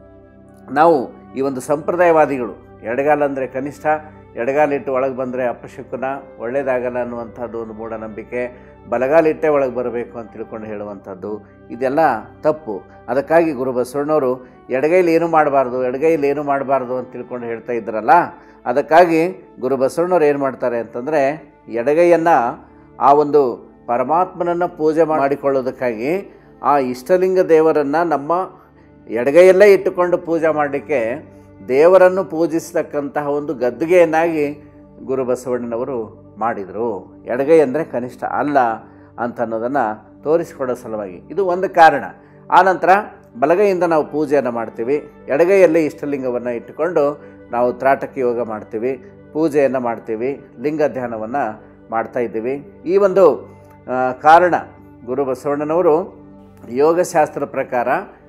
ನಾವು ಈ ಒಂದು ಸಂಪ್ರದಾಯವಾದಿಗಳು ಎಡಗಾಲ ಅಂದರೆ ಕನಿಷ್ಠ ಎಡಗಾಲಿಟ್ಟು ಒಳಗೆ ಬಂದರೆ ಅಪಶಕುನ ಒಳ್ಳೇದಾಗಲ್ಲ ಅನ್ನುವಂಥದ್ದು ಒಂದು ಮೂಢನಂಬಿಕೆ ಬಲಗಾಲಿಟ್ಟೆ ಒಳಗೆ ಬರಬೇಕು ಅಂತ ತಿಳ್ಕೊಂಡು ಹೇಳುವಂಥದ್ದು ಇದೆಲ್ಲ ತಪ್ಪು ಅದಕ್ಕಾಗಿ ಗುರು ಬಸವಣ್ಣವರು ಎಡಗೈಲಿ ಏನು ಮಾಡಬಾರ್ದು ಎಡಗೈಲಿ ಏನು ಮಾಡಬಾರ್ದು ಅಂತ ತಿಳ್ಕೊಂಡು ಹೇಳ್ತಾ ಇದ್ರಲ್ಲ ಅದಕ್ಕಾಗಿ ಗುರು ಬಸವಣ್ಣವ್ರು ಏನು ಮಾಡ್ತಾರೆ ಅಂತಂದರೆ ಎಡಗೈಯನ್ನು ಆ ಒಂದು ಪರಮಾತ್ಮನನ್ನು ಪೂಜೆ ಮಾಡಿಕೊಳ್ಳೋದಕ್ಕಾಗಿ ಆ ಇಷ್ಟಲಿಂಗ ದೇವರನ್ನು ನಮ್ಮ ಎಡಗೈಯಲ್ಲೇ ಇಟ್ಟುಕೊಂಡು ಪೂಜೆ ಮಾಡಲಿಕ್ಕೆ ದೇವರನ್ನು ಪೂಜಿಸ್ತಕ್ಕಂತಹ ಒಂದು ಗದ್ದುಗೆಯನ್ನಾಗಿ ಗುರು ಬಸವಣ್ಣನವರು ಮಾಡಿದರು ಎಡಗೈ ಅಂದರೆ ಕನಿಷ್ಠ ಅಲ್ಲ ಅಂತ ಅನ್ನೋದನ್ನು ತೋರಿಸಿಕೊಡೋ ಸಲುವಾಗಿ ಇದು ಒಂದು ಕಾರಣ ಆನಂತರ ಬಲಗೈಯಿಂದ ನಾವು ಪೂಜೆಯನ್ನು ಮಾಡ್ತೀವಿ ಎಡಗೈಯಲ್ಲಿ ಇಷ್ಟಲಿಂಗವನ್ನು ಇಟ್ಟುಕೊಂಡು ನಾವು ತ್ರಾಟಕ ಯೋಗ ಮಾಡ್ತೀವಿ ಪೂಜೆಯನ್ನು ಮಾಡ್ತೀವಿ ಲಿಂಗ ಧ್ಯಾನವನ್ನು ಮಾಡ್ತಾ ಇದ್ದೀವಿ ಈ ಒಂದು ಆ, ಕಾರಣ ಗುರು ಬಸವಣ್ಣನವರು ಯೋಗಶಾಸ್ತ್ರ ಪ್ರಕಾರ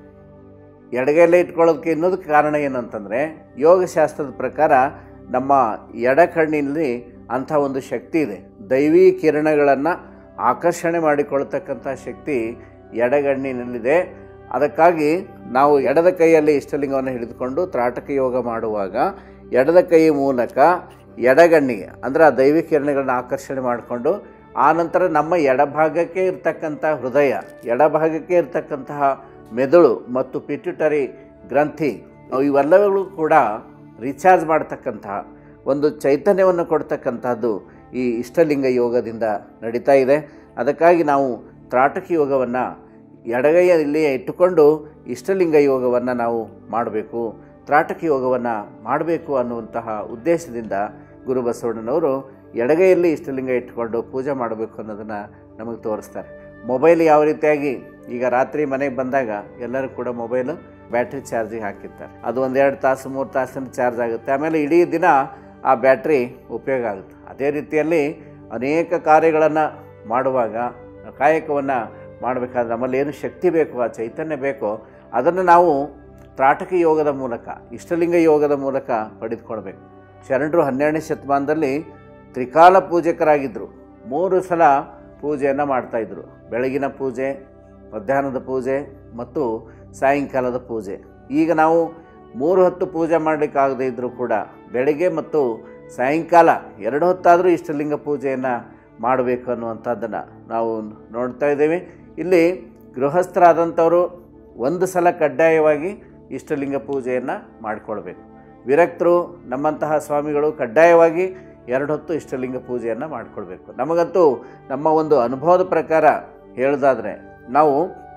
ಎಡಗೈಲೇ ಇಟ್ಕೊಳ್ಳೋದಕ್ಕೆ ಇನ್ನೊಂದು ಕಾರಣ ಏನಂತಂದರೆ ಯೋಗಶಾಸ್ತ್ರದ ಪ್ರಕಾರ ನಮ್ಮ ಎಡ ಕಣ್ಣಿನಲ್ಲಿ ಅಂಥ ಒಂದು ಶಕ್ತಿ ಇದೆ ದೈವಿ ಕಿರಣಗಳನ್ನು ಆಕರ್ಷಣೆ ಮಾಡಿಕೊಳ್ತಕ್ಕಂಥ ಶಕ್ತಿ ಎಡಗಣ್ಣಿನಲ್ಲಿದೆ ಅದಕ್ಕಾಗಿ ನಾವು ಎಡದ ಕೈಯಲ್ಲಿ ಇಷ್ಟಲಿಂಗವನ್ನು ಹಿಡಿದುಕೊಂಡು ತ್ರಾಟಕ ಯೋಗ ಮಾಡುವಾಗ ಎಡದ ಕೈ ಮೂಲಕ ಎಡಗಣ್ಣಿಗೆ ಅಂದರೆ ಆ ದೈವಿ ಕಿರಣಗಳನ್ನು ಆಕರ್ಷಣೆ ಮಾಡಿಕೊಂಡು ಆನಂತರ ನಮ್ಮ ಎಡಭಾಗಕ್ಕೆ ಇರ್ತಕ್ಕಂಥ ಹೃದಯ ಎಡಭಾಗಕ್ಕೆ ಇರ್ತಕ್ಕಂತಹ ಮೆದುಳು ಮತ್ತು ಪಿಟ್ಯುಟರಿ ಗ್ರಂಥಿ ಇವೆಲ್ಲಗಳು ಕೂಡ ರೀಚಾರ್ಜ್ ಮಾಡ್ತಕ್ಕಂತಹ ಒಂದು ಚೈತನ್ಯವನ್ನು ಕೊಡ್ತಕ್ಕಂಥದ್ದು ಈ ಇಷ್ಟಲಿಂಗ ಯೋಗದಿಂದ ನಡೀತಾ ಇದೆ ಅದಕ್ಕಾಗಿ ನಾವು ತ್ರಾಟಕ ಯೋಗವನ್ನು ಎಡಗೈಯಲ್ಲಿ ಇಟ್ಟುಕೊಂಡು ಇಷ್ಟಲಿಂಗ ಯೋಗವನ್ನು ನಾವು ಮಾಡಬೇಕು ತ್ರಾಟಕ ಯೋಗವನ್ನು ಮಾಡಬೇಕು ಅನ್ನುವಂತಹ ಉದ್ದೇಶದಿಂದ ಗುರು ಬಸವಣ್ಣನವರು ಎಡಗೈಯಲ್ಲಿ ಇಷ್ಟಲಿಂಗ ಇಟ್ಕೊಂಡು ಪೂಜೆ ಮಾಡಬೇಕು ಅನ್ನೋದನ್ನು ನಮಗೆ ತೋರಿಸ್ತಾರೆ ಮೊಬೈಲ್ ಯಾವ ರೀತಿಯಾಗಿ ಈಗ ರಾತ್ರಿ ಮನೆಗೆ ಬಂದಾಗ ಎಲ್ಲರೂ ಕೂಡ ಮೊಬೈಲು ಬ್ಯಾಟ್ರಿ ಚಾರ್ಜಿಗೆ ಹಾಕಿರ್ತಾರೆ ಅದು ಒಂದೆರಡು ತಾಸು ಮೂರು ತಾಸಿನ ಚಾರ್ಜ್ ಆಗುತ್ತೆ ಆಮೇಲೆ ಇಡೀ ದಿನ ಆ ಬ್ಯಾಟ್ರಿ ಉಪಯೋಗ ಆಗುತ್ತೆ ಅದೇ ರೀತಿಯಲ್ಲಿ ಅನೇಕ ಕಾರ್ಯಗಳನ್ನು ಮಾಡುವಾಗ ಕಾಯಕವನ್ನು ಮಾಡಬೇಕಾದ್ರೆ ನಮ್ಮಲ್ಲಿ ಏನು ಶಕ್ತಿ ಬೇಕು ಆ ಚೈತನ್ಯ ಬೇಕೋ ಅದನ್ನು ನಾವು ತ್ರಾಟಕ ಯೋಗದ ಮೂಲಕ ಇಷ್ಟಲಿಂಗ ಯೋಗದ ಮೂಲಕ ಪಡೆದುಕೊಳ್ಬೇಕು ಶರಣರು ಹನ್ನೆರಡನೇ ಶತಮಾನದಲ್ಲಿ ತ್ರಿಕಾಲ ಪೂಜಕರಾಗಿದ್ದರು ಮೂರು ಸಲ ಪೂಜೆಯನ್ನು ಮಾಡ್ತಾಯಿದ್ರು ಬೆಳಗಿನ ಪೂಜೆ ಮಧ್ಯಾಹ್ನದ ಪೂಜೆ ಮತ್ತು ಸಾಯಂಕಾಲದ ಪೂಜೆ ಈಗ ನಾವು ಮೂರು ಹೊತ್ತು ಪೂಜೆ ಮಾಡಲಿಕ್ಕಾಗದೇ ಇದ್ದರೂ ಕೂಡ ಬೆಳಗ್ಗೆ ಮತ್ತು ಸಾಯಂಕಾಲ ಎರಡು ಹೊತ್ತಾದರೂ ಇಷ್ಟಲಿಂಗ ಪೂಜೆಯನ್ನು ಮಾಡಬೇಕು ಅನ್ನುವಂಥದ್ದನ್ನು ನಾವು ನೋಡ್ತಾ ಇದ್ದೇವೆ ಇಲ್ಲಿ ಗೃಹಸ್ಥರಾದಂಥವರು ಒಂದು ಸಲ ಕಡ್ಡಾಯವಾಗಿ ಇಷ್ಟಲಿಂಗ ಪೂಜೆಯನ್ನು ಮಾಡಿಕೊಳ್ಬೇಕು ವಿರಕ್ತರು ನಮ್ಮಂತಹ ಸ್ವಾಮಿಗಳು ಕಡ್ಡಾಯವಾಗಿ ಎರಡು ಹೊತ್ತು ಇಷ್ಟಲಿಂಗ ಪೂಜೆಯನ್ನು ಮಾಡಿಕೊಳ್ಬೇಕು ನಮಗಂತೂ ನಮ್ಮ ಒಂದು ಅನುಭವದ ಪ್ರಕಾರ ಹೇಳೋದಾದರೆ ನಾವು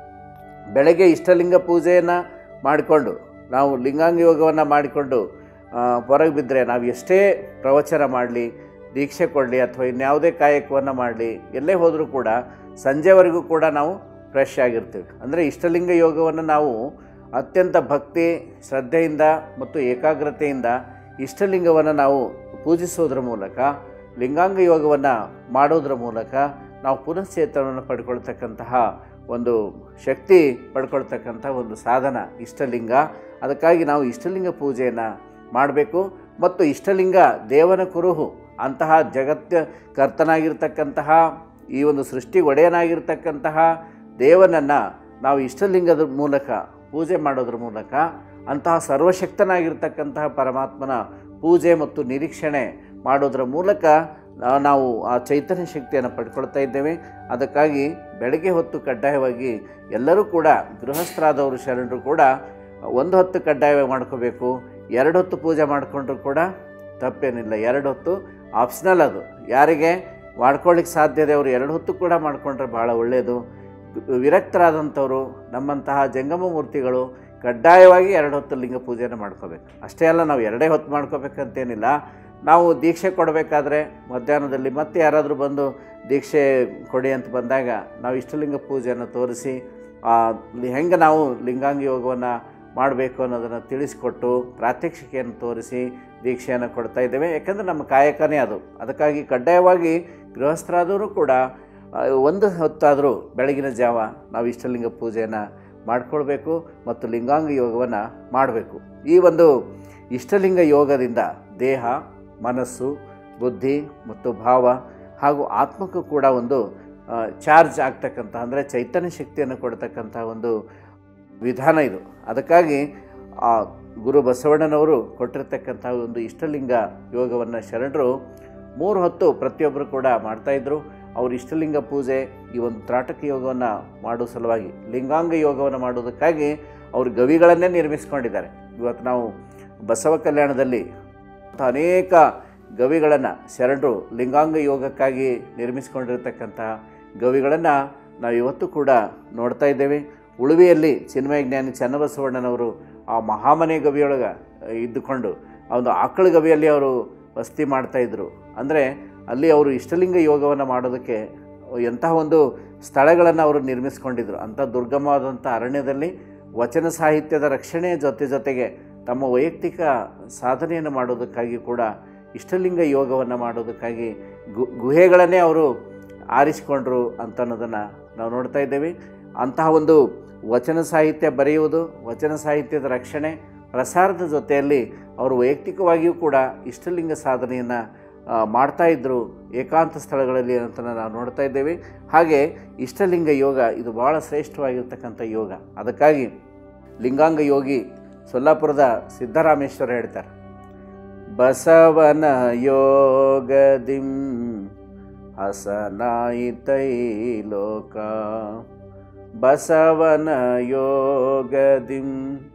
ಬೆಳಗ್ಗೆ ಇಷ್ಟಲಿಂಗ ಪೂಜೆಯನ್ನು ಮಾಡಿಕೊಂಡು ನಾವು ಲಿಂಗಾಂಗ ಯೋಗವನ್ನು ಮಾಡಿಕೊಂಡು ಹೊರಗೆ ಬಿದ್ದರೆ ನಾವು ಎಷ್ಟೇ ಪ್ರವಚನ ಮಾಡಲಿ ದೀಕ್ಷೆ ಕೊಡಲಿ ಅಥವಾ ಇನ್ಯಾವುದೇ ಕಾಯಕವನ್ನು ಮಾಡಲಿ ಎಲ್ಲೇ ಹೋದರೂ ಕೂಡ ಸಂಜೆವರೆಗೂ ಕೂಡ ನಾವು ಫ್ರೆಶ್ ಆಗಿರ್ತೀವಿ ಅಂದರೆ ಇಷ್ಟಲಿಂಗ ಯೋಗವನ್ನು ನಾವು ಅತ್ಯಂತ ಭಕ್ತಿ ಶ್ರದ್ಧೆಯಿಂದ ಮತ್ತು ಏಕಾಗ್ರತೆಯಿಂದ ಇಷ್ಟಲಿಂಗವನ್ನು ನಾವು ಪೂಜಿಸೋದ್ರ ಮೂಲಕ ಲಿಂಗಾಂಗ ಯೋಗವನ್ನು ಮಾಡೋದ್ರ ಮೂಲಕ ನಾವು ಪುನಶ್ಚೇತನವನ್ನು ಪಡ್ಕೊಳ್ತಕ್ಕಂತಹ ಒಂದು ಶಕ್ತಿ ಪಡ್ಕೊಳ್ತಕ್ಕಂಥ ಒಂದು ಸಾಧನ ಇಷ್ಟಲಿಂಗ ಅದಕ್ಕಾಗಿ ನಾವು ಇಷ್ಟಲಿಂಗ ಪೂಜೆಯನ್ನು ಮಾಡಬೇಕು ಮತ್ತು ಇಷ್ಟಲಿಂಗ ದೇವನ ಕುರುಹು ಅಂತಹ ಜಗತ್ತ ಕರ್ತನಾಗಿರ್ತಕ್ಕಂತಹ ಈ ಒಂದು ಸೃಷ್ಟಿ ಒಡೆಯನಾಗಿರ್ತಕ್ಕಂತಹ ದೇವನನ್ನು ನಾವು ಇಷ್ಟಲಿಂಗದ ಮೂಲಕ ಪೂಜೆ ಮಾಡೋದ್ರ ಮೂಲಕ ಅಂತಹ ಸರ್ವಶಕ್ತನಾಗಿರ್ತಕ್ಕಂತಹ ಪರಮಾತ್ಮನ ಪೂಜೆ ಮತ್ತು ನಿರೀಕ್ಷಣೆ ಮಾಡೋದ್ರ ಮೂಲಕ ನಾ- ನಾವು ಆ ಚೈತನ್ಯ ಶಕ್ತಿಯನ್ನು ಪಡ್ಕೊಳ್ತಾ ಇದ್ದೇವೆ ಅದಕ್ಕಾಗಿ ಬೆಳಗ್ಗೆ ಹೊತ್ತು ಕಡ್ಡಾಯವಾಗಿ ಎಲ್ಲರೂ ಕೂಡ ಗೃಹಸ್ಥರಾದವರು ಶರಣರು ಕೂಡ ಒಂದು ಹೊತ್ತು ಕಡ್ಡಾಯವಾಗಿ ಮಾಡ್ಕೋಬೇಕು ಎರಡು ಹೊತ್ತು ಪೂಜೆ ಮಾಡಿಕೊಂಡ್ರು ಕೂಡ ತಪ್ಪೇನಿಲ್ಲ ಎರಡು ಹೊತ್ತು ಆಪ್ಷನಲ್ ಅದು ಯಾರಿಗೆ ಮಾಡ್ಕೊಳ್ಳಿಕ್ಕೆ ಸಾಧ್ಯತೆ ಅವರು ಎರಡು ಹೊತ್ತು ಕೂಡ ಮಾಡಿಕೊಂಡ್ರೆ ಭಾಳ ಒಳ್ಳೆಯದು ವಿರಕ್ತರಾದಂಥವರು ನಮ್ಮಂತಹ ಜಂಗಮ ಮೂರ್ತಿಗಳು ಕಡ್ಡಾಯವಾಗಿ ಎರಡು ಹೊತ್ತು ಲಿಂಗ ಪೂಜೆಯನ್ನು ಮಾಡ್ಕೋಬೇಕು ಅಷ್ಟೇ ಅಲ್ಲ ನಾವು ಎರಡೇ ಹೊತ್ತು ಮಾಡ್ಕೋಬೇಕಂತೇನಿಲ್ಲ ನಾವು ದೀಕ್ಷೆ ಕೊಡಬೇಕಾದ್ರೆ ಮಧ್ಯಾಹ್ನದಲ್ಲಿ ಮತ್ತೆ ಯಾರಾದರೂ ಬಂದು ದೀಕ್ಷೆ ಕೊಡಿ ಅಂತ ಬಂದಾಗ ನಾವು ಇಷ್ಟಲಿಂಗ ಪೂಜೆಯನ್ನು ತೋರಿಸಿ ಆ, ಲಿ- ಹೆಂಗೆ ನಾವು ಲಿಂಗಾಂಗ ಯೋಗವನ್ನು ಮಾಡಬೇಕು ಅನ್ನೋದನ್ನು ತಿಳಿಸಿಕೊಟ್ಟು ಪ್ರಾತ್ಯಕ್ಷಿಕೆಯನ್ನು ತೋರಿಸಿ ದೀಕ್ಷೆಯನ್ನು ಕೊಡ್ತಾ ಇದ್ದೇವೆ ಯಾಕಂದರೆ ನಮ್ಮ ಕಾಯಕನೇ ಅದು ಅದಕ್ಕಾಗಿ ಕಡ್ಡಾಯವಾಗಿ ಗೃಹಸ್ಥರಾದವರು ಕೂಡ ಆ, ಒಂದು ಹೊತ್ತಾದರೂ ಬೆಳಗಿನ ಜಾವ ನಾವು ಇಷ್ಟಲಿಂಗ ಪೂಜೆಯನ್ನು ಮಾಡಿಕೊಳ್ಬೇಕು ಮತ್ತು ಲಿಂಗಾಂಗ ಯೋಗವನ್ನು ಮಾಡಬೇಕು ಈ ಒಂದು ಇಷ್ಟಲಿಂಗ ಯೋಗದಿಂದ ದೇಹ ಮನಸ್ಸು ಬುದ್ಧಿ ಮತ್ತು ಭಾವ ಹಾಗೂ ಆತ್ಮಕ್ಕೂ ಕೂಡ ಒಂದು ಆ, ಚಾರ್ಜ್ ಆಗ್ತಕ್ಕಂಥ ಅಂದರೆ ಚೈತನ್ಯ ಶಕ್ತಿಯನ್ನು ಕೊಡ್ತಕ್ಕಂಥ ಒಂದು ವಿಧಾನ ಇದು ಅದಕ್ಕಾಗಿ ಆ ಗುರು ಬಸವಣ್ಣನವರು ಕೊಟ್ಟಿರ್ತಕ್ಕಂಥ ಒಂದು ಇಷ್ಟಲಿಂಗ ಯೋಗವನ್ನು ಶರಣರು ಮೂರು ಹೊತ್ತು ಪ್ರತಿಯೊಬ್ಬರು ಕೂಡ ಮಾಡ್ತಾಯಿದ್ರು ಅವರು ಇಷ್ಟಲಿಂಗ ಪೂಜೆ ಈ ಒಂದು ತ್ರಾಟಕ ಯೋಗವನ್ನು ಮಾಡೋ ಸಲುವಾಗಿ ಲಿಂಗಾಂಗ ಯೋಗವನ್ನು ಮಾಡೋದಕ್ಕಾಗಿ ಅವರು ಗವಿಗಳನ್ನೇ ನಿರ್ಮಿಸ್ಕೊಂಡಿದ್ದಾರೆ ಇವತ್ತು ನಾವು ಬಸವ ಕಲ್ಯಾಣದಲ್ಲಿ ಅನೇಕ ಗವಿಗಳನ್ನು ಶರಣರು ಲಿಂಗಾಂಗ ಯೋಗಕ್ಕಾಗಿ ನಿರ್ಮಿಸಿಕೊಂಡಿರ್ತಕ್ಕಂತಹ ಗವಿಗಳನ್ನು ನಾವು ಇವತ್ತು ಕೂಡ ನೋಡ್ತಾ ಇದ್ದೇವೆ ಉಳುವೆಯಲ್ಲಿ ಚಿನ್ಮಯ ಜ್ಞಾನಿ ಚನ್ನಬಸವಣ್ಣನವರು ಆ ಮಹಾಮನೆ ಗವಿಯೊಳಗೆ ಇದ್ದುಕೊಂಡು ಆ ಒಂದು ಆಕಳ ಗವಿಯಲ್ಲಿ ಅವರು ವಸತಿ ಮಾಡ್ತಾಯಿದ್ರು ಅಂದರೆ ಅಲ್ಲಿ ಅವರು ಇಷ್ಟಲಿಂಗ ಯೋಗವನ್ನು ಮಾಡೋದಕ್ಕೆ ಎಂತಹ ಒಂದು ಸ್ಥಳಗಳನ್ನು ಅವರು ನಿರ್ಮಿಸ್ಕೊಂಡಿದ್ರು ಅಂಥ ದುರ್ಗಮವಾದಂಥ ಅರಣ್ಯದಲ್ಲಿ ವಚನ ಸಾಹಿತ್ಯದ ರಕ್ಷಣೆಯ ಜೊತೆ ಜೊತೆಗೆ ತಮ್ಮ ವೈಯಕ್ತಿಕ ಸಾಧನೆಯನ್ನು ಮಾಡೋದಕ್ಕಾಗಿ ಕೂಡ ಇಷ್ಟಲಿಂಗ ಯೋಗವನ್ನು ಮಾಡೋದಕ್ಕಾಗಿ ಗು ಗುಹೆಗಳನ್ನೇ ಅವರು ಆರಿಸಿಕೊಂಡ್ರು ಅಂತ ಅನ್ನೋದನ್ನು ನಾವು ನೋಡ್ತಾ ಇದ್ದೇವೆ ಅಂತಹ ಒಂದು ವಚನ ಸಾಹಿತ್ಯ ಬರೆಯುವುದು ವಚನ ಸಾಹಿತ್ಯದ ರಕ್ಷಣೆ ಪ್ರಸಾರದ ಜೊತೆಯಲ್ಲಿ ಅವರು ವೈಯಕ್ತಿಕವಾಗಿಯೂ ಕೂಡ ಇಷ್ಟಲಿಂಗ ಸಾಧನೆಯನ್ನು ಮಾಡ್ತಾ ಇದ್ದರು ಏಕಾಂತ ಸ್ಥಳಗಳಲ್ಲಿ ಅಂತ ನಾವು ನೋಡ್ತಾ ಇದ್ದೇವೆ ಹಾಗೆ ಇಷ್ಟಲಿಂಗ ಯೋಗ ಇದು ಭಾಳ ಶ್ರೇಷ್ಠವಾಗಿರ್ತಕ್ಕಂಥ ಯೋಗ ಅದಕ್ಕಾಗಿ ಲಿಂಗಾಂಗ ಯೋಗಿ ಸೊಲ್ಲಾಪುರದ ಸಿದ್ದರಾಮೇಶ್ವರ ಹೇಳ್ತಾರೆ ಬಸವನ ಯೋಗದಿಂ ಹಸನಾಯಿತೈ ಲೋಕ ಬಸವನ ಯೋಗದಿಂ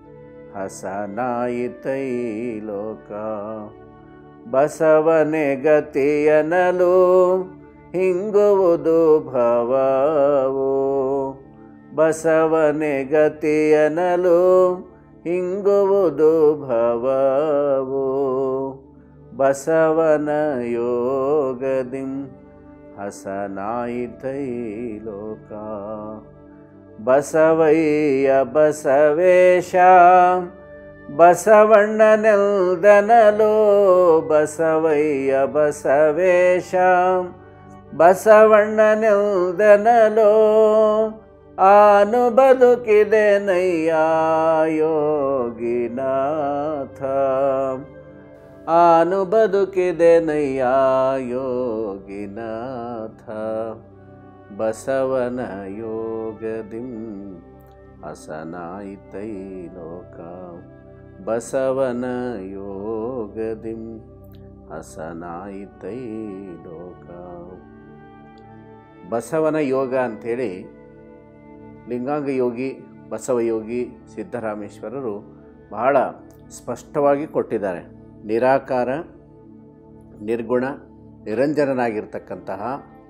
ಹಸನಾಯಿತೈ ಲೋಕ ಬಸವನೆ ಗತಿಯನಲು ಹಿಂಗುವುದು ಭವವು ಬಸವನೆ ಗತಿಯನಲು ಹಿಂಗುವುದು ಭವವು ಬಸವನ ಯೋಗದಿಂ ಹಸನಾಯಿತೈ ಲೋಕ ಬಸವಯ್ಯ ಬಸವೇಶ ಬಸವಣ್ಣನೆಲ್ದನಲೋ ಬಸವಯ್ಯ ಬಸವೇಶ ಬಸವಣ್ಣನೆಲ್ದನಲೋ ಆನು ಬದುಕಿದೆ ನಯ್ಯ ಯೋಗಿನಾಥ ಆನು ಬದುಕಿದೆ ನಯ್ಯ ಯೋಗಿನಾಥ ಬಸವನ ಯೋಗದಿಂ ಹಸನಾಯಿತೈ ಲೋಕ ಬಸವನ ಯೋಗದಿಂ ಹಸನಾಯಿತೈ ಲೋಕ ಬಸವನ ಯೋಗ ಅಂಥೇಳಿ ಲಿಂಗಾಂಗ ಯೋಗಿ ಬಸವಯೋಗಿ ಸಿದ್ದರಾಮೇಶ್ವರರು ಬಹಳ ಸ್ಪಷ್ಟವಾಗಿ ಕೊಟ್ಟಿದ್ದಾರೆ ನಿರಾಕಾರ ನಿರ್ಗುಣ ನಿರಂಜನನಾಗಿರ್ತಕ್ಕಂತಹ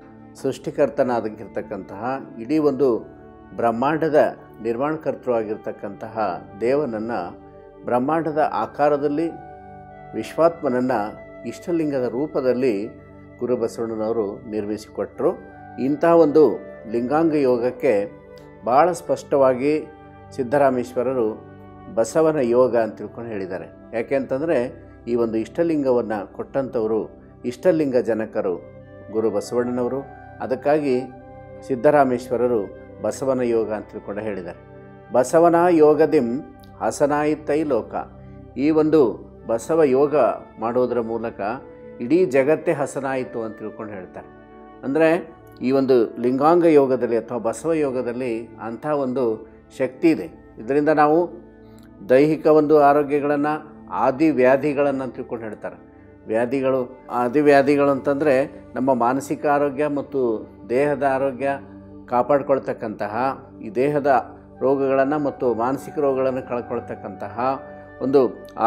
ಸೃಷ್ಟಿಕರ್ತನಾಗಿರ್ತಕ್ಕಂತಹ ಇಡೀ ಒಂದು ಬ್ರಹ್ಮಾಂಡದ ನಿರ್ಮಾಣಕರ್ತೃ ಆಗಿರ್ತಕ್ಕಂತಹ ದೇವನನ್ನು ಬ್ರಹ್ಮಾಂಡದ ಆಕಾರದಲ್ಲಿ ವಿಶ್ವಾತ್ಮನನ್ನು ಇಷ್ಟಲಿಂಗದ ರೂಪದಲ್ಲಿ ಗುರುಬಸವಣ್ಣನವರು ನಿರ್ಮಿಸಿಕೊಟ್ಟರು ಇಂತಹ ಒಂದು ಲಿಂಗಾಂಗ ಯೋಗಕ್ಕೆ ಭಾಳ ಸ್ಪಷ್ಟವಾಗಿ ಸಿದ್ದರಾಮೇಶ್ವರರು ಬಸವನ ಯೋಗ ಅಂತ ತಿಳ್ಕೊಂಡು ಹೇಳಿದ್ದಾರೆ ಯಾಕೆ ಅಂತಂದರೆ ಈ ಒಂದು ಇಷ್ಟಲಿಂಗವನ್ನು ಕೊಟ್ಟಂಥವರು ಇಷ್ಟಲಿಂಗ ಜನಕರು ಗುರು ಬಸವಣ್ಣನವರು ಅದಕ್ಕಾಗಿ ಸಿದ್ದರಾಮೇಶ್ವರರು ಬಸವನ ಯೋಗ ಅಂತ ತಿಳ್ಕೊಂಡು ಹೇಳಿದ್ದಾರೆ ಬಸವನ ಯೋಗದಿಂ ಹಸನಾಯಿತೈ ಲೋಕ ಈ ಒಂದು ಬಸವ ಯೋಗ ಮಾಡೋದರ ಮೂಲಕ ಇಡೀ ಜಗತ್ತೇ ಹಸನಾಯಿತು ಅಂತ ತಿಳ್ಕೊಂಡು ಹೇಳ್ತಾರೆ ಅಂದರೆ ಈ ಒಂದು ಲಿಂಗಾಂಗ ಯೋಗದಲ್ಲಿ ಅಥವಾ ಬಸವ ಯೋಗದಲ್ಲಿ ಅಂಥ ಒಂದು ಶಕ್ತಿ ಇದೆ ಇದರಿಂದ ನಾವು ದೈಹಿಕ ಒಂದು ಆರೋಗ್ಯಗಳನ್ನು ಆದಿ ವ್ಯಾಧಿಗಳನ್ನು ಅಂತ ತಿಳ್ಕೊಂಡು ಹೇಳ್ತಾರೆ ವ್ಯಾಧಿಗಳು ಆದಿ ವ್ಯಾಧಿಗಳು ಅಂತಂದರೆ ನಮ್ಮ ಮಾನಸಿಕ ಆರೋಗ್ಯ ಮತ್ತು ದೇಹದ ಆರೋಗ್ಯ ಕಾಪಾಡ್ಕೊಳ್ತಕ್ಕಂತಹ ಈ ದೇಹದ ರೋಗಗಳನ್ನು ಮತ್ತು ಮಾನಸಿಕ ರೋಗಗಳನ್ನು ಕಳ್ಕೊಳ್ತಕ್ಕಂತಹ ಒಂದು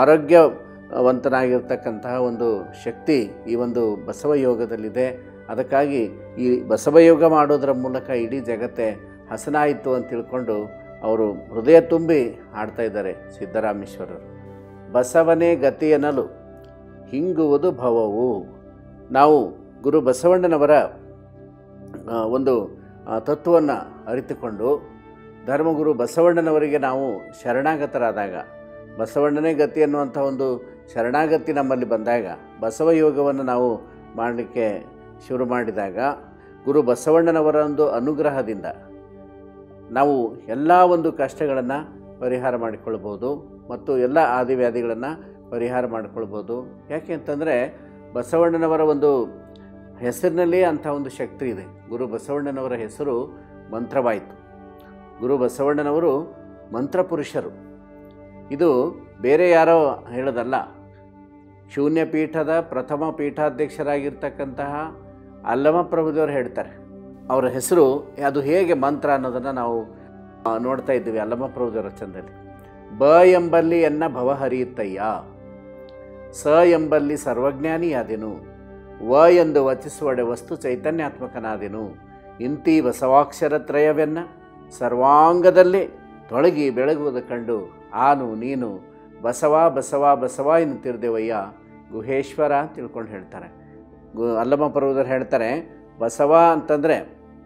ಆರೋಗ್ಯವಂತನಾಗಿರ್ತಕ್ಕಂತಹ ಒಂದು ಶಕ್ತಿ ಈ ಒಂದು ಬಸವ ಯೋಗದಲ್ಲಿದೆ ಅದಕ್ಕಾಗಿ ಈ ಬಸವಯೋಗ ಮಾಡೋದರ ಮೂಲಕ ಇಡೀ ಜಗತ್ತೇ ಹಸನಾಯಿತು ಅಂತ ತಿಳ್ಕೊಂಡು ಅವರು ಹೃದಯ ತುಂಬಿ ಹಾಡ್ತಾ ಇದ್ದಾರೆ ಸಿದ್ದರಾಮೇಶ್ವರರು ಬಸವನೇ ಗತಿಯನಲು ಹಿಂಗುವುದು ಭವವು ನಾವು ಗುರು ಬಸವಣ್ಣನವರ ಆ, ಒಂದು ತತ್ವವನ್ನು ಅರಿತುಕೊಂಡು ಧರ್ಮಗುರು ಬಸವಣ್ಣನವರಿಗೆ ನಾವು ಶರಣಾಗತರಾದಾಗ ಬಸವಣ್ಣನೇ ಗತಿ ಅನ್ನುವಂಥ ಒಂದು ಶರಣಾಗತಿ ನಮ್ಮಲ್ಲಿ ಬಂದಾಗ ಬಸವ ಯೋಗವನ್ನು ನಾವು ಮಾಡಲಿಕ್ಕೆ ಶುರು ಮಾಡಿದಾಗ ಗುರು ಬಸವಣ್ಣನವರ ಒಂದು ಅನುಗ್ರಹದಿಂದ ನಾವು ಎಲ್ಲ ಒಂದು ಕಷ್ಟಗಳನ್ನು ಪರಿಹಾರ ಮಾಡಿಕೊಳ್ಬೋದು ಮತ್ತು ಎಲ್ಲ ಆದಿವ್ಯಾಧಿಗಳನ್ನು ಪರಿಹಾರ ಮಾಡಿಕೊಳ್ಬೋದು ಯಾಕೆ ಅಂತಂದರೆ ಬಸವಣ್ಣನವರ ಒಂದು ಹೆಸರಿನಲ್ಲಿ ಅಂಥ ಒಂದು ಶಕ್ತಿ ಇದೆ ಗುರು ಬಸವಣ್ಣನವರ ಹೆಸರು ಮಂತ್ರವಾಯಿತು ಗುರು ಬಸವಣ್ಣನವರು ಮಂತ್ರಪುರುಷರು ಇದು ಬೇರೆ ಯಾರೋ ಹೇಳೋದಲ್ಲ ಶೂನ್ಯ ಪೀಠದ ಪ್ರಥಮ ಪೀಠಾಧ್ಯಕ್ಷರಾಗಿರ್ತಕ್ಕಂತಹ ಅಲ್ಲಮ ಪ್ರಭುದೇವರು ಹೇಳ್ತಾರೆ ಅವರ ಹೆಸರು ಅದು ಹೇಗೆ ಮಂತ್ರ ಅನ್ನೋದನ್ನು ನಾವು ಆ, ನೋಡ್ತಾ ಇದ್ದೀವಿ ಅಲ್ಲಮ ಪ್ರಭುದೇವರ ಚಂದಲ್ಲಿ ಬ ಎಂಬಲ್ಲಿ ಎನ್ನ ಭವ ಹರಿಯುತ್ತಯ್ಯ ಸ ಎಂಬಲ್ಲಿ ಸರ್ವಜ್ಞಾನಿಯಾದೆನು ವ ಎಂದು ವಚಿಸುವಡೆ ವಸ್ತು ಚೈತನ್ಯಾತ್ಮಕನಾದೆನು ಇಂತಿ ಬಸವಾಕ್ಷರತ್ರಯವೆನ್ನ ಸರ್ವಾಂಗದಲ್ಲಿ ತೊಳಗಿ ಬೆಳಗುವುದು ಕಂಡು ಆನು ನೀನು ಬಸವ ಬಸವ ಬಸವ ಎನ್ನುತ್ತಿರ್ದೇವಯ್ಯ ಗುಹೇಶ್ವರ ಅಂತ ತಿಳ್ಕೊಂಡು ಹೇಳ್ತಾರೆ ಗು ಅಲ್ಲಮ್ಮ ಪರ್ವದರು ಹೇಳ್ತಾರೆ ಬಸವ ಅಂತಂದರೆ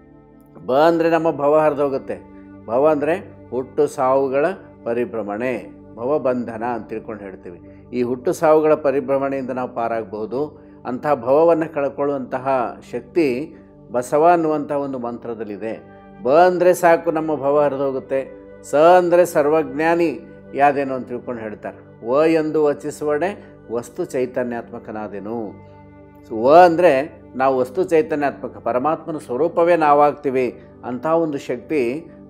ಬ ಅಂದರೆ ನಮ್ಮ ಭವ ಹರಿದೋಗುತ್ತೆ ಭವ ಅಂದರೆ ಹುಟ್ಟು ಸಾವುಗಳ ಪರಿಭ್ರಮಣೆ ಭವಬಂಧನ ಅಂತ ತಿಳ್ಕೊಂಡು ಹೇಳ್ತೀವಿ ಈ ಹುಟ್ಟು ಸಾವುಗಳ ಪರಿಭ್ರಮಣೆಯಿಂದ ನಾವು ಪಾರಾಗಬಹುದು ಅಂತಹ ಭವವನ್ನು ಕಳ್ಕೊಳ್ಳುವಂತಹ ಶಕ್ತಿ ಬಸವ ಅನ್ನುವಂಥ ಒಂದು ಮಂತ್ರದಲ್ಲಿದೆ ಬ ಅಂದರೆ ಸಾಕು ನಮ್ಮ ಭವ ಹರಿದೋಗುತ್ತೆ ಸ ಅಂದರೆ ಸರ್ವಜ್ಞಾನಿ ಯಾದೇನು ಅಂತ ತಿಳ್ಕೊಂಡು ಹೇಳ್ತಾರೆ ವ ಎಂದು ವಚಿಸುವಡೆ ವಸ್ತು ಚೈತನ್ಯಾತ್ಮಕನಾದೆನು ಸೊ ವ ಅಂದರೆ ನಾವು ವಸ್ತು ಚೈತನ್ಯಾತ್ಮಕ ಪರಮಾತ್ಮನ ಸ್ವರೂಪವೇ ನಾವಾಗ್ತೀವಿ ಅಂಥ ಒಂದು ಶಕ್ತಿ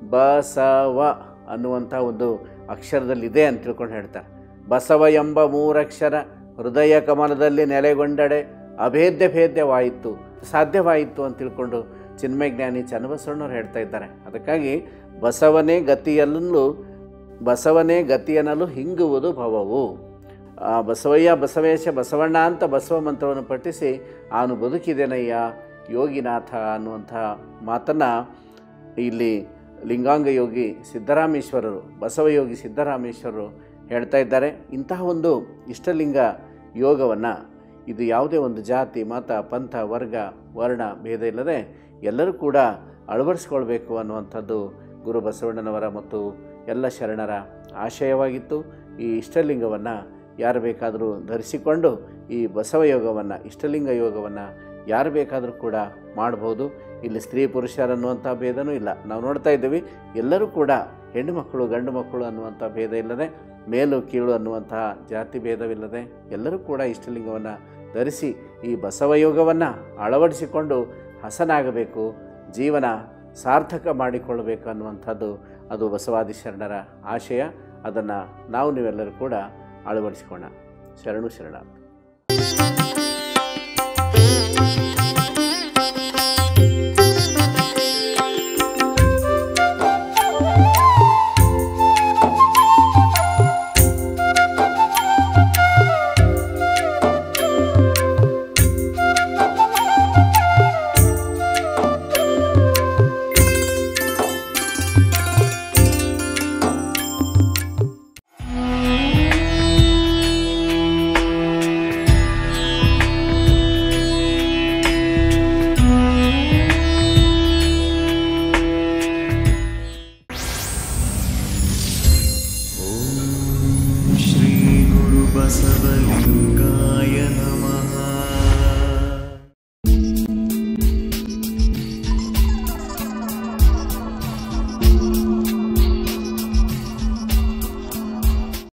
ಬಸವ ಅನ್ನುವಂಥ ಒಂದು ಅಕ್ಷರದಲ್ಲಿದೆ ಅಂತ ತಿಳ್ಕೊಂಡು ಹೇಳ್ತಾರೆ ಬಸವ ಎಂಬ ಮೂರಕ್ಷರ ಹೃದಯ ಕಮಲದಲ್ಲಿ ನೆಲೆಗೊಂಡಡೆ ಅಭೇದ್ಯ ಭೇದ್ಯವಾಯಿತು ಸಾಧ್ಯವಾಯಿತು ಅಂತ ತಿಳ್ಕೊಂಡು ಚಿನ್ಮಯಜ್ಞಾನಿ ಚನ್ನಬಸವಣ್ಣವ್ರು ಹೇಳ್ತಾ ಇದ್ದಾರೆ ಅದಕ್ಕಾಗಿ ಬಸವನೇ ಗತಿಯಲ್ಲೂ ಬಸವನೇ ಗತಿಯನಲು ಹಿಂಗುವುದು ಭವವು ಆ ಬಸವಯ್ಯ ಬಸವೇಶ ಬಸವಣ್ಣ ಅಂತ ಬಸವ ಮಂತ್ರವನ್ನು ಪಠಿಸಿ ಆನು ಬದುಕಿದೆನಯ್ಯ ಯೋಗಿನಾಥ ಅನ್ನುವಂಥ ಮಾತನ್ನು ಇಲ್ಲಿ ಲಿಂಗಾಂಗ ಯೋಗಿ ಸಿದ್ದರಾಮೇಶ್ವರರು ಬಸವಯೋಗಿ ಸಿದ್ದರಾಮೇಶ್ವರರು ಹೇಳ್ತಾ ಇದ್ದಾರೆ ಇಂತಹ ಒಂದು ಇಷ್ಟಲಿಂಗ ಯೋಗವನ್ನು ಇದು ಯಾವುದೇ ಒಂದು ಜಾತಿ ಮತ ಪಂಥ ವರ್ಗ ವರ್ಣ ಭೇದ ಇಲ್ಲದೆ ಎಲ್ಲರೂ ಕೂಡ ಅಳವಡಿಸ್ಕೊಳ್ಬೇಕು ಅನ್ನುವಂಥದ್ದು ಗುರು ಬಸವಣ್ಣನವರ ಮತ್ತು ಎಲ್ಲ ಶರಣರ ಆಶಯವಾಗಿತ್ತು ಈ ಇಷ್ಟಲಿಂಗವನ್ನು ಯಾರು ಬೇಕಾದರೂ ಧರಿಸಿಕೊಂಡು ಈ ಬಸವ ಯೋಗವನ್ನು ಇಷ್ಟಲಿಂಗ ಯೋಗವನ್ನು ಯಾರು ಬೇಕಾದರೂ ಕೂಡ ಮಾಡ್ಬೋದು ಇಲ್ಲಿ ಸ್ತ್ರೀ ಪುರುಷರನ್ನುವಂಥ ಭೇದನೂ ಇಲ್ಲ ನಾವು ನೋಡ್ತಾ ಇದ್ದೀವಿ ಎಲ್ಲರೂ ಕೂಡ ಹೆಣ್ಣು ಮಕ್ಕಳು ಗಂಡು ಮಕ್ಕಳು ಅನ್ನುವಂಥ ಭೇದ ಇಲ್ಲದೆ ಮೇಲು ಕೀಳು ಅನ್ನುವಂತಹ ಜಾತಿ ಭೇದವಿಲ್ಲದೆ ಎಲ್ಲರೂ ಕೂಡ ಇಷ್ಟಲಿಂಗವನ್ನು ಧರಿಸಿ ಈ ಬಸವ ಯೋಗವನ್ನು ಅಳವಡಿಸಿಕೊಂಡು ಹಸನಾಗಬೇಕು ಜೀವನ ಸಾರ್ಥಕ ಮಾಡಿಕೊಳ್ಳಬೇಕು ಅನ್ನುವಂಥದ್ದು ಅದು ಬಸವಾದಿ ಶರಣರ ಆಶಯ ಅದನ್ನು ನಾವು ನೀವೆಲ್ಲರೂ ಕೂಡ ಅಳವಡಿಸಿಕೊಳ್ಳೋಣ ಶರಣು ಶರಣ